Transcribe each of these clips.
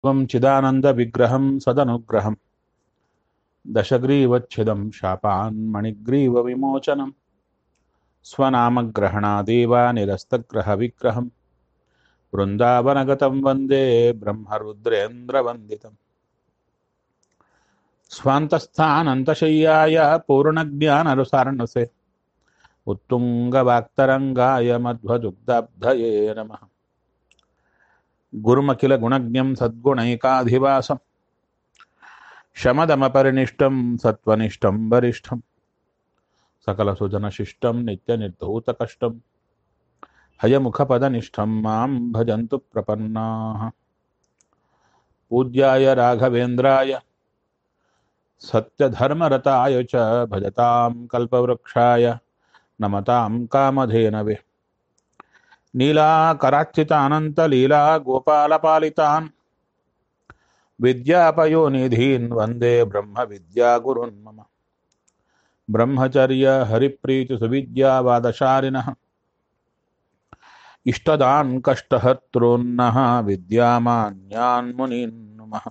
त्वं चिदानन्दविग्रहं सदनुग्रहं दशग्रीवच्छिदं शापान्मणिग्रीवविमोचनं स्वनामग्रहणादेव निरस्तग्रहविग्रहं वृन्दावनगतं वन्दे ब्रह्मरुद्रेन्द्रवन्दितम् स्वान्तस्थानन्तशय्याय पूर्णज्ञानरुसारणसे उत्तुङ्गवाक्तरङ्गाय मध्वदुग्धब्धये नमः गुरुमखिलगुणज्ञं सद्गुणैकाधिवासं शमदमपरिनिष्टं सत्त्वनिष्ठं वरिष्ठं सकलसुजनशिष्टं नित्यनिर्धूतकष्टं हयमुखपदनिष्ठं मां भजन्तु प्रपन्नाः पूज्याय राघवेन्द्राय सत्यधर्मरताय च भजतां कल्पवृक्षाय नमतां कामधेनवे नीलाकरार्चितानन्तलीला गोपालपालितान् विद्यापयोनिधीन् वन्दे ब्रह्मविद्यागुरुन् मम ब्रह्मचर्य हरिप्रीतिसुविद्यावादशालिनः इष्टदान् कष्टहर्तॄन्नः विद्यामान्यान् मुनीन् नुमः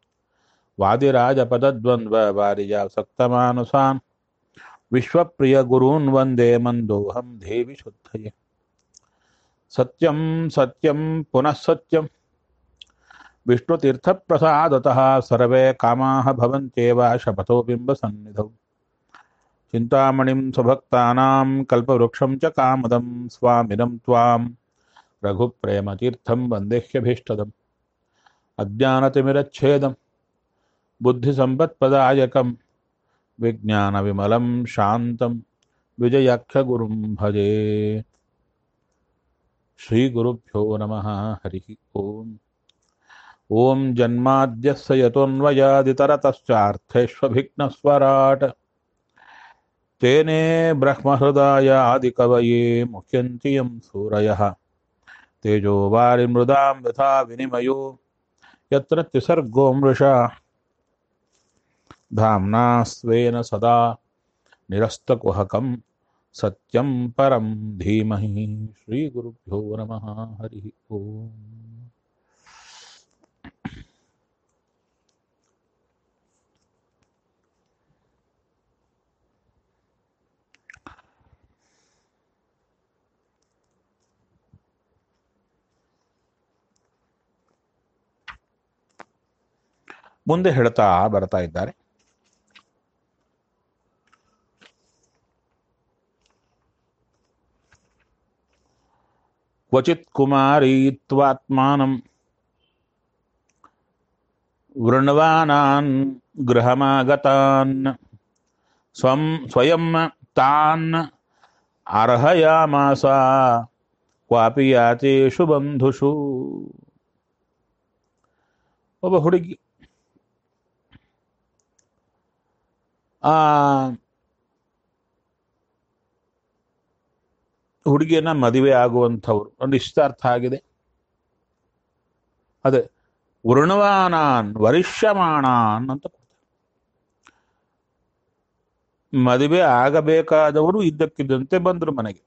वादिराजपदद्वन्द्ववारिजासक्तमानुसान् विश्वप्रियगुरून् वन्दे मन्दोऽहं देवि शुद्धये सत्यं सत्यं पुनः सत्यं विष्णुतीर्थप्रसादतः सर्वे कामाः भवन्त्येव शपथो बिम्बसन्निधौ चिन्तामणिं स्वभक्तानां कल्पवृक्षं च कामदं स्वामिनं त्वां रघुप्रेमतीर्थं वन्देह्यभीष्टदम् अज्ञानतिमिरच्छेदं बुद्धिसम्पत्प्रदायकं विज्ञानविमलं शान्तं विजयाख्यगुरुं भजे श्रीगुरुभ्यो नमः हरिः ओम् ॐ जन्माद्यस्य यतोऽन्वयादितरतश्चार्थेष्वभिघ्नस्वराट् तेने ब्रह्महृदाय आदिकवये मुह्यन्ति यं सूरयः तेजो वारिमृदां यथा विनिमयो यत्र त्रिसर्गो मृषा धाम्ना स्वेन सदा निरस्तकुहकं सत्यं परं धीमहि श्रीगुरुभ्यो नमः हरिः ओम् ಮುಂದೆ ಹೇಳ್ತಾ ಬರ್ತಾ ಇದ್ದಾರೆ क्वचित् कुमारीत्वात्मानं वृण्वानान् गृहमागतान् स्वं स्वयं तान् अर्हयामास क्वापि यातेषु बन्धुषु ಒಬ್ಬ ಹುಡುಗಿ ಆ ಹುಡುಗಿಯನ್ನ ಮದುವೆ ಆಗುವಂಥವ್ರು ಒಂದು ಇಷ್ಟಾರ್ಥ ಆಗಿದೆ ಅದೇ ವೃಣವಾನಾನ್ ವರಿಷ್ಯಮಾಣಾನ್ ಅಂತ ಕೊಡ್ತಾರೆ ಮದುವೆ ಆಗಬೇಕಾದವರು ಇದ್ದಕ್ಕಿದ್ದಂತೆ ಬಂದರು ಮನೆಗೆ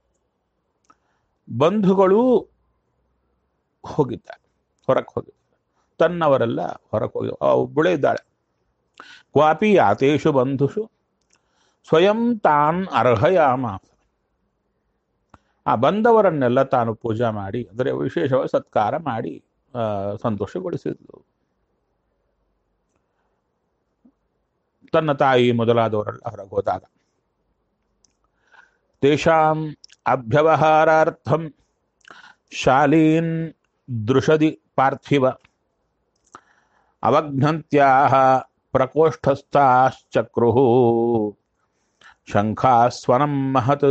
ಬಂಧುಗಳು ಹೋಗಿದ್ದಾರೆ ಹೊರಕ್ಕೆ ಹೋಗಿದ್ದಾರೆ ತನ್ನವರೆಲ್ಲ ಹೊರಗೆ ಹೋಗಿ ಒಬ್ಬಳೇ ಇದ್ದಾಳೆ ಕ್ವಾಪಿ ಯಾತೇಷು ಬಂಧುಷು ಸ್ವಯಂ ತಾನ್ ಅರ್ಹಯಾಮಾಸ ಆ ಬಂದವರನ್ನೆಲ್ಲ ತಾನು ಪೂಜಾ ಮಾಡಿ ಅಂದರೆ ವಿಶೇಷವಾಗಿ ಸತ್ಕಾರ ಮಾಡಿ ಸಂತೋಷಗೊಳಿಸಿದ್ಲು ತನ್ನ ತಾಯಿ ಮೊದಲಾದವರೆಲ್ಲ ಹೊರಗೆ ಹೋದಾಗ ತೇಷಾಂ ಅಭ್ಯವಹಾರಾರ್ಥಂ ಶಾಲೀನ್ ದೃಷದಿ ಪಾರ್ಥಿವ ಅವಘ್ನಂತ್ಯಾಹ ಪ್ರಕೋಷ್ಠಸ್ಥಾಶ್ಚಕ್ರು ಶಂಖಾಸ್ವನಂ ಮಹತ್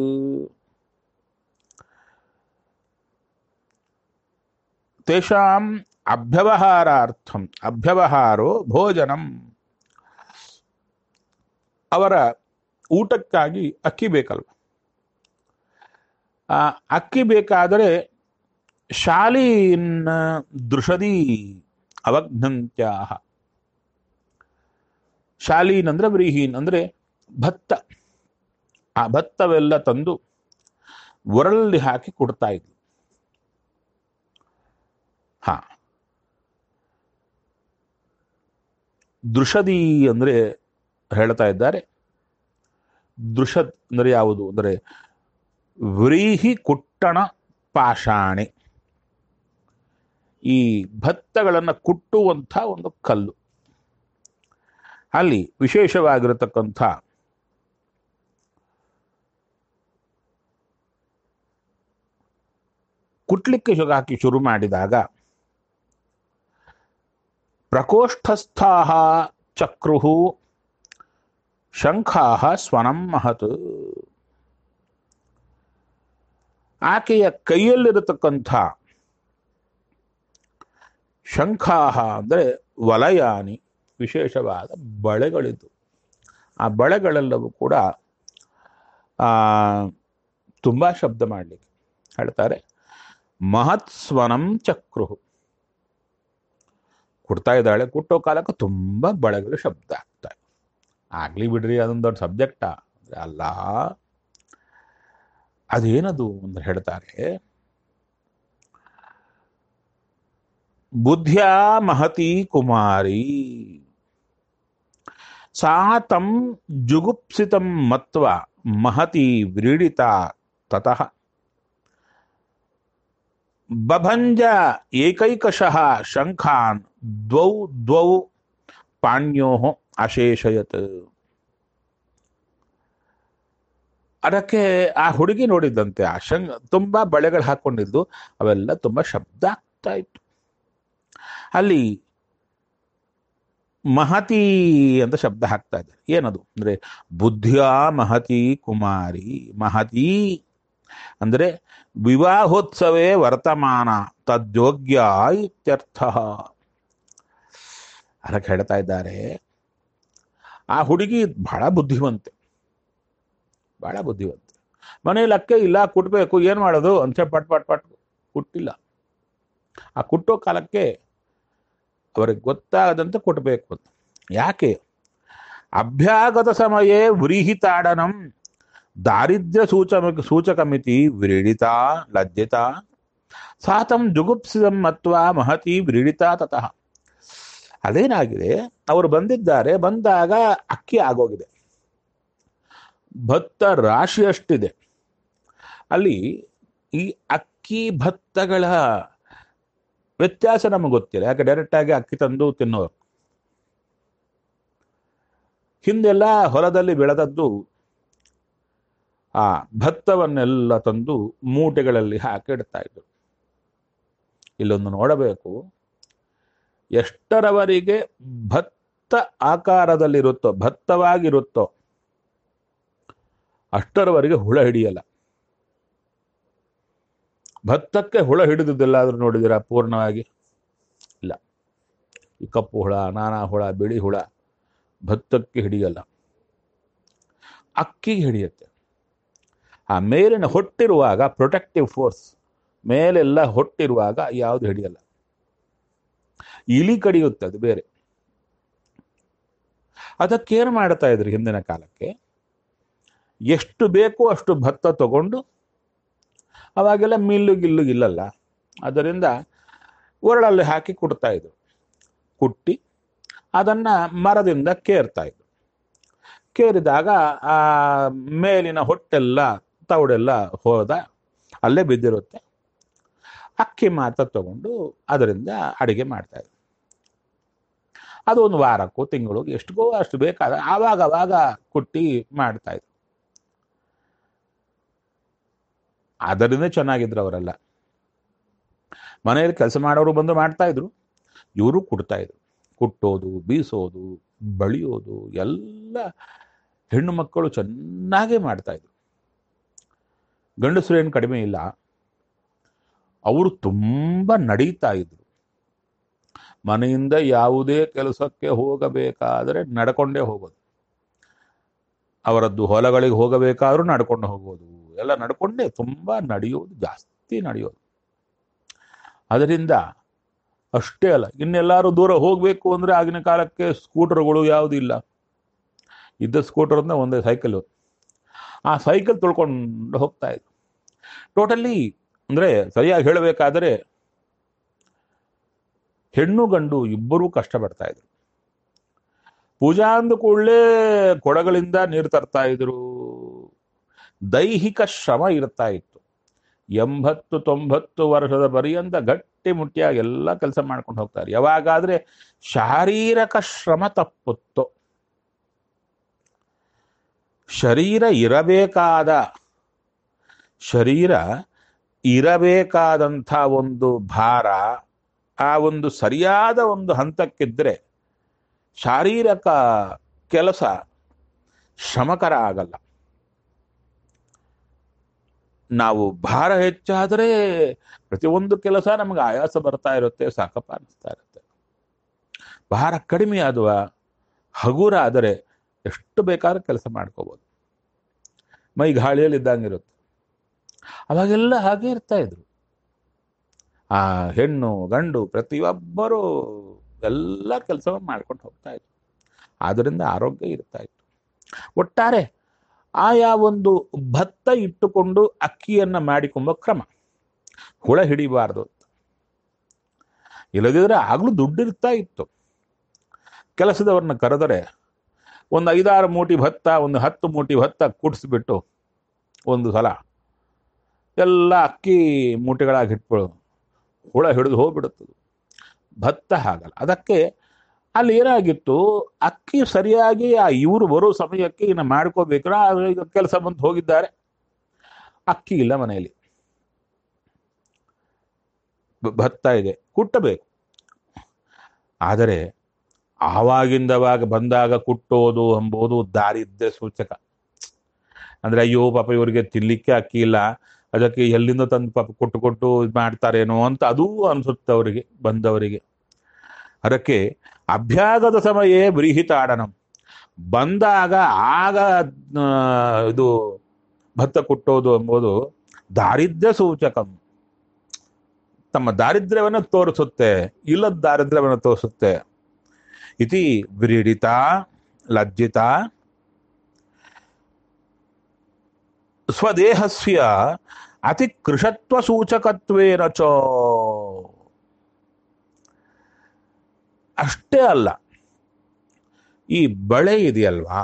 ತೇಷಾಂ ಅಭ್ಯವಹಾರಾರ್ಥಂ ಅಭ್ಯವಹಾರೋ ಭೋಜನಂ ಅವರ ಊಟಕ್ಕಾಗಿ ಅಕ್ಕಿ ಬೇಕಲ್ವ ಆ ಅಕ್ಕಿ ಬೇಕಾದರೆ ಶಾಲೀನ್ ದೃಷದಿ ಅವಘ್ನಂತ್ಯಾಹ ಶಾಲೀನ್ ಅಂದ್ರೆ ವ್ರೀಹೀನ್ ಅಂದ್ರೆ ಭತ್ತ ಆ ಭತ್ತವೆಲ್ಲ ತಂದು ಒರಳಲ್ಲಿ ಹಾಕಿ ಕೊಡ್ತಾ ಇದ್ಲು ಹಾ ದೃಷದಿ ಅಂದರೆ ಹೇಳ್ತಾ ಇದ್ದಾರೆ ದೃಷದ್ ಅಂದರೆ ಯಾವುದು ಅಂದರೆ ವ್ರೀಹಿ ಕುಟ್ಟಣ ಪಾಷಾಣೆ ಈ ಭತ್ತಗಳನ್ನು ಕುಟ್ಟುವಂಥ ಒಂದು ಕಲ್ಲು ಅಲ್ಲಿ ವಿಶೇಷವಾಗಿರತಕ್ಕಂಥ ಕುಟ್ಲಿಕ್ಕೆ ಶು- ಹಾಕಿ ಶುರು ಮಾಡಿದಾಗ ಪ್ರಕೋಷ್ಠಸ್ಥಾ ಚಕ್ರು ಶಂಖಾ ಸ್ವನಂ ಮಹತ್ ಆಕೆಯ ಕೈಯಲ್ಲಿರತಕ್ಕಂಥ ಶಂಖಾಹ ಅಂದರೆ ವಲಯಾನಿ ವಿಶೇಷವಾದ ಬಳೆಗಳಿದ್ದು ಆ ಬಳೆಗಳೆಲ್ಲವೂ ಕೂಡ ಆ, ತುಂಬ ಶಬ್ದ ಮಾಡಲಿಕ್ಕೆ ಹೇಳ್ತಾರೆ ಮಹತ್ ಸ್ವನಂ ಚಕ್ರು ಕೊಡ್ತಾ ಇದ್ದಾಳೆ ಕುಟ್ಟೋ ಕಾಲಕ್ಕೆ ತುಂಬ ಬಳೆಗಳು ಶಬ್ದ ಆಗ್ತಾ ಇದೆ ಆಗ್ಲಿ ಬಿಡ್ರಿ ಅದೊಂದು ದೊಡ್ಡ ಸಬ್ಜೆಕ್ಟಾ ಅಂದ್ರೆ ಅಲ್ಲ ಅದೇನದು ಅಂತ ಹೇಳ್ತಾರೆ ಬುದ್ಧ್ಯಾ ಮಹತಿ ಕುಮಾರಿ ಸಾ ತಂ ಜುಗುಪ್ಸಿತಂ ಮತ್ವ ಮಹತಿ ವ್ರೀಡಿತ ತತಃ ಬಭಂಜ ಏಕೈಕಶಃ ಶಂಖಾನ್ ದ್ವೌ ದ್ವೌ ಪಾಣ್ಯೋ ಅಶೇಷಯತ್ ಅದಕ್ಕೆ ಆ ಹುಡುಗಿ ನೋಡಿದ್ದಂತೆ ಆ ಶಂಗ್ ತುಂಬಾ ಬಳೆಗಳು ಹಾಕೊಂಡಿದ್ದು ಅವೆಲ್ಲ ತುಂಬಾ ಶಬ್ದ ಆಗ್ತಾ ಇತ್ತು ಅಲ್ಲಿ ಮಹತಿ ಅಂತ ಶಬ್ದ ಹಾಕ್ತಾ ಇದ್ದಾರೆ ಏನದು ಅಂದ್ರೆ ಬುದ್ಧಿಯ ಮಹತಿ ಕುಮಾರಿ ಮಹತಿ ಅಂದ್ರೆ ವಿವಾಹೋತ್ಸವೇ ವರ್ತಮಾನ ತದ್ಯೋಗ್ಯ ಇತ್ಯರ್ಥ ಅದಕ್ಕೆ ಹೇಳ್ತಾ ಇದ್ದಾರೆ ಆ ಹುಡುಗಿ ಬಹಳ ಬುದ್ಧಿವಂತೆ ಬಹಳ ಬುದ್ಧಿವಂತೆ ಮನೇಲಿ ಅಕ್ಕೆ ಇಲ್ಲ ಕುಟ್ಬೇಕು ಏನ್ ಮಾಡೋದು ಅಂತ ಪಟ್ ಪಟ್ ಪಟ್ ಕುಟ್ಟಿಲ್ಲ ಆ ಕುಟ್ಟೋ ಕಾಲಕ್ಕೆ ಅವರಿಗೆ ಗೊತ್ತಾಗದಂತೆ ಕೊಟ್ಟಬೇಕು ಅಂತ ಯಾಕೆ ಅಭ್ಯಾಗತ ಸಮಯೇ ವ್ರೀಹಿತಾಡನಂ ದಾರಿದ್ರ್ಯ ಸೂಚಕ ಸೂಚಕಮಿತಿ ವ್ರೀಡಿತ ಲಜ್ಜಿತ ಸಾತಂ ಜುಗುಪ್ಸಿದಂ ಮತ್ವ ಮಹತಿ ವ್ರೀಡಿತ ತತಃ ಅದೇನಾಗಿದೆ ಅವರು ಬಂದಿದ್ದಾರೆ ಬಂದಾಗ ಅಕ್ಕಿ ಆಗೋಗಿದೆ ಭತ್ತ ರಾಶಿಯಷ್ಟಿದೆ ಅಲ್ಲಿ ಈ ಅಕ್ಕಿ ಭತ್ತಗಳ ವ್ಯತ್ಯಾಸ ನಮಗೆ ಗೊತ್ತಿಲ್ಲ ಯಾಕೆ ಡೈರೆಕ್ಟ್ ಆಗಿ ಅಕ್ಕಿ ತಂದು ತಿನ್ನೋರು ಹಿಂದೆಲ್ಲ ಹೊಲದಲ್ಲಿ ಬೆಳೆದದ್ದು ಆ ಭತ್ತವನ್ನೆಲ್ಲ ತಂದು ಮೂಟೆಗಳಲ್ಲಿ ಹಾಕಿ ಇಡ್ತಾ ಇದ್ರು ಇಲ್ಲೊಂದು ನೋಡಬೇಕು ಎಷ್ಟರವರೆಗೆ ಭತ್ತ ಆಕಾರದಲ್ಲಿರುತ್ತೋ ಭತ್ತವಾಗಿರುತ್ತೋ ಅಷ್ಟರವರೆಗೆ ಹುಳ ಹಿಡಿಯಲ್ಲ ಭತ್ತಕ್ಕೆ ಹುಳ ಹಿಡಿದುದೆಲ್ಲಾದ್ರೂ ನೋಡಿದಿರಾ ಪೂರ್ಣವಾಗಿ ಇಲ್ಲ ಈ ಕಪ್ಪು ಹುಳ ನಾನಾ ಹುಳ ಬಿಳಿ ಹುಳ ಭತ್ತಕ್ಕೆ ಹಿಡಿಯಲ್ಲ ಅಕ್ಕಿಗೆ ಹಿಡಿಯುತ್ತೆ ಆ ಮೇಲಿನ ಹೊಟ್ಟಿರುವಾಗ ಪ್ರೊಟೆಕ್ಟಿವ್ ಫೋರ್ಸ್ ಮೇಲೆಲ್ಲ ಹೊಟ್ಟಿರುವಾಗ ಯಾವುದು ಹಿಡಿಯಲ್ಲ ಇಲಿ ಕಡಿಯುತ್ತೆ ಅದು ಬೇರೆ ಅದಕ್ಕೇನು ಮಾಡ್ತಾ ಇದ್ರು ಹಿಂದಿನ ಕಾಲಕ್ಕೆ ಎಷ್ಟು ಬೇಕೋ ಅಷ್ಟು ಭತ್ತ ತಗೊಂಡು ಅವಾಗೆಲ್ಲ ಮಿಲ್ಲು ಗಿಲ್ಲು ಇಲ್ಲಲ್ಲ ಅದರಿಂದ ಒರಳಲ್ಲಿ ಹಾಕಿ ಕುಟ್ತಾ ಇದ್ರು ಕುಟ್ಟಿ ಅದನ್ನ ಮರದಿಂದ ಕೇರ್ತಾ ಇದ್ರು ಕೇರಿದಾಗ ಆ ಮೇಲಿನ ಹೊಟ್ಟೆಲ್ಲ ತೌಡೆಲ್ಲ ಹೋದ ಅಲ್ಲೇ ಬಿದ್ದಿರುತ್ತೆ ಅಕ್ಕಿ ಮಾತ್ರ ತಗೊಂಡು ಅದರಿಂದ ಅಡಿಗೆ ಮಾಡ್ತಾ ಇದ್ರು ಅದು ಒಂದು ವಾರಕ್ಕೂ ತಿಂಗಳು ಎಷ್ಟಿಗೋ ಅಷ್ಟು ಬೇಕಾದ ಆವಾಗ ಅವಾಗ ಕುಟ್ಟಿ ಮಾಡ್ತಾ ಇದ್ರು ಅದರಿಂದ ಚೆನ್ನಾಗಿದ್ರು ಅವರೆಲ್ಲ ಮನೆಯಲ್ಲಿ ಕೆಲಸ ಮಾಡೋರು ಬಂದು ಮಾಡ್ತಾ ಇದ್ರು ಇವರು ಕುಟ್ತಾ ಇದ್ರು ಕುಟ್ಟೋದು ಬೀಸೋದು ಬಳಿಯೋದು ಎಲ್ಲ ಹೆಣ್ಣು ಮಕ್ಕಳು ಚೆನ್ನಾಗೇ ಮಾಡ್ತಾ ಇದ್ರು ಗಂಡಸರು ಏನು ಕಡಿಮೆ ಇಲ್ಲ ಅವರು ತುಂಬ ನಡೀತಾ ಇದ್ರು ಮನೆಯಿಂದ ಯಾವುದೇ ಕೆಲಸಕ್ಕೆ ಹೋಗಬೇಕಾದರೆ ನಡ್ಕೊಂಡೇ ಹೋಗೋದು ಅವರದ್ದು ಹೊಲಗಳಿಗೆ ಹೋಗಬೇಕಾದ್ರೂ ನಡ್ಕೊಂಡು ಹೋಗೋದು ಎಲ್ಲ ನಡ್ಕೊಂಡೇ ತುಂಬ ನಡೆಯೋದು ಜಾಸ್ತಿ ನಡೆಯೋದು ಅದರಿಂದ ಅಷ್ಟೇ ಅಲ್ಲ ಇನ್ನೆಲ್ಲಾರು ದೂರ ಹೋಗಬೇಕು ಅಂದ್ರೆ ಆಗಿನ ಕಾಲಕ್ಕೆ ಸ್ಕೂಟರ್ಗಳು ಯಾವುದೂ ಇಲ್ಲ ಇದ್ದ ಸ್ಕೂಟರ್ ಅಂದ್ರೆ ಒಂದೇ ಸೈಕಲ್ ಆ ಸೈಕಲ್ ತೊಳ್ಕೊಂಡು ಹೋಗ್ತಾ ಇದ್ರು ಟೋಟಲಿ ಅಂದ್ರೆ ಸರಿಯಾಗಿ ಹೇಳಬೇಕಾದರೆ ಹೆಣ್ಣು ಗಂಡು ಇಬ್ಬರೂ ಕಷ್ಟಪಡ್ತಾ ಇದ್ರು ಪೂಜಾ ಅಂದ ಕೂಡಲೇ ಕೊಡಗಳಿಂದ ನೀರು ತರ್ತಾ ಇದ್ರು ದೈಹಿಕ ಶ್ರಮ ಇರ್ತಾ ಇತ್ತು ಎಂಬತ್ತು ತೊಂಬತ್ತು ವರ್ಷದ ಪರ್ಯಂತ ಗಟ್ಟಿ ಮುಟ್ಟಿಯಾಗಿ ಎಲ್ಲ ಕೆಲಸ ಮಾಡ್ಕೊಂಡು ಹೋಗ್ತಾರೆ ಯಾವಾಗಾದ್ರೆ ಶಾರೀರಕ ಶ್ರಮ ತಪ್ಪುತ್ತೋ ಶರೀರ ಇರಬೇಕಾದ ಶರೀರ ಇರಬೇಕಾದಂಥ ಒಂದು ಭಾರ ಆ ಒಂದು ಸರಿಯಾದ ಒಂದು ಹಂತಕ್ಕಿದ್ರೆ ಶಾರೀರಕ ಕೆಲಸ ಶ್ರಮಕರ ಆಗಲ್ಲ ನಾವು ಭಾರ ಹೆಚ್ಚಾದರೆ ಪ್ರತಿಯೊಂದು ಕೆಲಸ ನಮಗೆ ಆಯಾಸ ಬರ್ತಾ ಇರುತ್ತೆ ಸಾಕಪ್ಪ ಅನಿಸ್ತಾ ಇರುತ್ತೆ ಭಾರ ಕಡಿಮೆ ಆದುವ ಹಗುರ ಆದರೆ ಎಷ್ಟು ಬೇಕಾದ್ರೂ ಕೆಲಸ ಮಾಡ್ಕೋಬೋದು ಮೈ ಗಾಳಿಯಲ್ಲಿ ಇದ್ದಂಗಿರುತ್ತೆ ಅವಾಗೆಲ್ಲ ಹಾಗೆ ಇರ್ತಾ ಇದ್ರು ಆ ಹೆಣ್ಣು ಗಂಡು ಪ್ರತಿಯೊಬ್ಬರು ಎಲ್ಲ ಕೆಲಸ ಮಾಡ್ಕೊಂಡು ಹೋಗ್ತಾ ಇದ್ರು ಆದ್ದರಿಂದ ಆರೋಗ್ಯ ಇರ್ತಾ ಇತ್ತು ಒಟ್ಟಾರೆ ಆಯಾ ಒಂದು ಭತ್ತ ಇಟ್ಟುಕೊಂಡು ಅಕ್ಕಿಯನ್ನ ಮಾಡಿಕೊಂಬ ಕ್ರಮ ಹುಳ ಹಿಡಿಬಾರ್ದು ಅಂತ ಇಲ್ಲದಿದ್ರೆ ಆಗ್ಲೂ ದುಡ್ಡು ಇರ್ತಾ ಇತ್ತು ಕೆಲಸದವ್ರನ್ನ ಕರೆದರೆ ಒಂದು ಐದಾರು ಮೂಟಿ ಭತ್ತ ಒಂದು ಹತ್ತು ಮೂಟಿ ಭತ್ತ ಕುಡಿಸ್ಬಿಟ್ಟು ಒಂದು ಸಲ ಎಲ್ಲ ಅಕ್ಕಿ ಮೂಟೆಗಳಾಗಿ ಇಟ್ಬಿಡು ಹುಳ ಹಿಡಿದು ಹೋಗ್ಬಿಡುತ್ತದೆ ಭತ್ತ ಹಾಗಲ್ಲ ಅದಕ್ಕೆ ಅಲ್ಲಿ ಏನಾಗಿತ್ತು ಅಕ್ಕಿ ಸರಿಯಾಗಿ ಆ ಇವರು ಬರೋ ಸಮಯಕ್ಕೆ ಇನ್ನು ಮಾಡ್ಕೋಬೇಕಲ್ಲ ಈಗ ಕೆಲಸ ಬಂದು ಹೋಗಿದ್ದಾರೆ ಅಕ್ಕಿ ಇಲ್ಲ ಮನೆಯಲ್ಲಿ ಬ- ಭತ್ತ ಇದೆ ಕುಟ್ಟಬೇಕು ಆದರೆ ಆವಾಗಿಂದವಾಗ ಬಂದಾಗ ಕುಟ್ಟೋದು ಎಂಬುದು ದಾರಿದ್ರ್ಯ ಸೂಚಕ ಅಂದ್ರೆ ಅಯ್ಯೋ ಪಾಪ ಇವರಿಗೆ ತಿನ್ಲಿಕ್ಕೆ ಅಕ್ಕಿ ಇಲ್ಲ ಅದಕ್ಕೆ ಎಲ್ಲಿಂದ ತಂದು ಪಾಪ ಕೊಟ್ಟು ಕೊಟ್ಟು ಇದು ಮಾಡ್ತಾರೇನೋ ಅಂತ ಅದೂ ಅನ್ಸುತ್ತೆ ಅವರಿಗೆ ಬಂದವರಿಗೆ ಅದಕ್ಕೆ ಅಭ್ಯಾಗದ ಸಮಯೇ ಬೃಹಿತಾಡನಂ ಬಂದಾಗ ಆಗ ಆ, ಇದು ಭತ್ತ ಕುಟ್ಟೋದು ಎಂಬುದು ದಾರಿದ್ರ್ಯ ಸೂಚಕಂ ತಮ್ಮ ದಾರಿದ್ರ್ಯವನ್ನು ತೋರಿಸುತ್ತೆ ಇಲ್ಲದ ದಾರಿದ್ರ್ಯವನ್ನು ತೋರಿಸುತ್ತೆ ಇತಿ ವ್ರೀಡಿತ ಲಜ್ಜಿತ ಸ್ವದೇಹಸ್ಯ ಅತಿಕೃಷತ್ವ ಸೂಚಕತ್ವೇನ ಚ ಅಷ್ಟೇ ಅಲ್ಲ ಈ ಬಳೆ ಇದೆಯಲ್ವಾ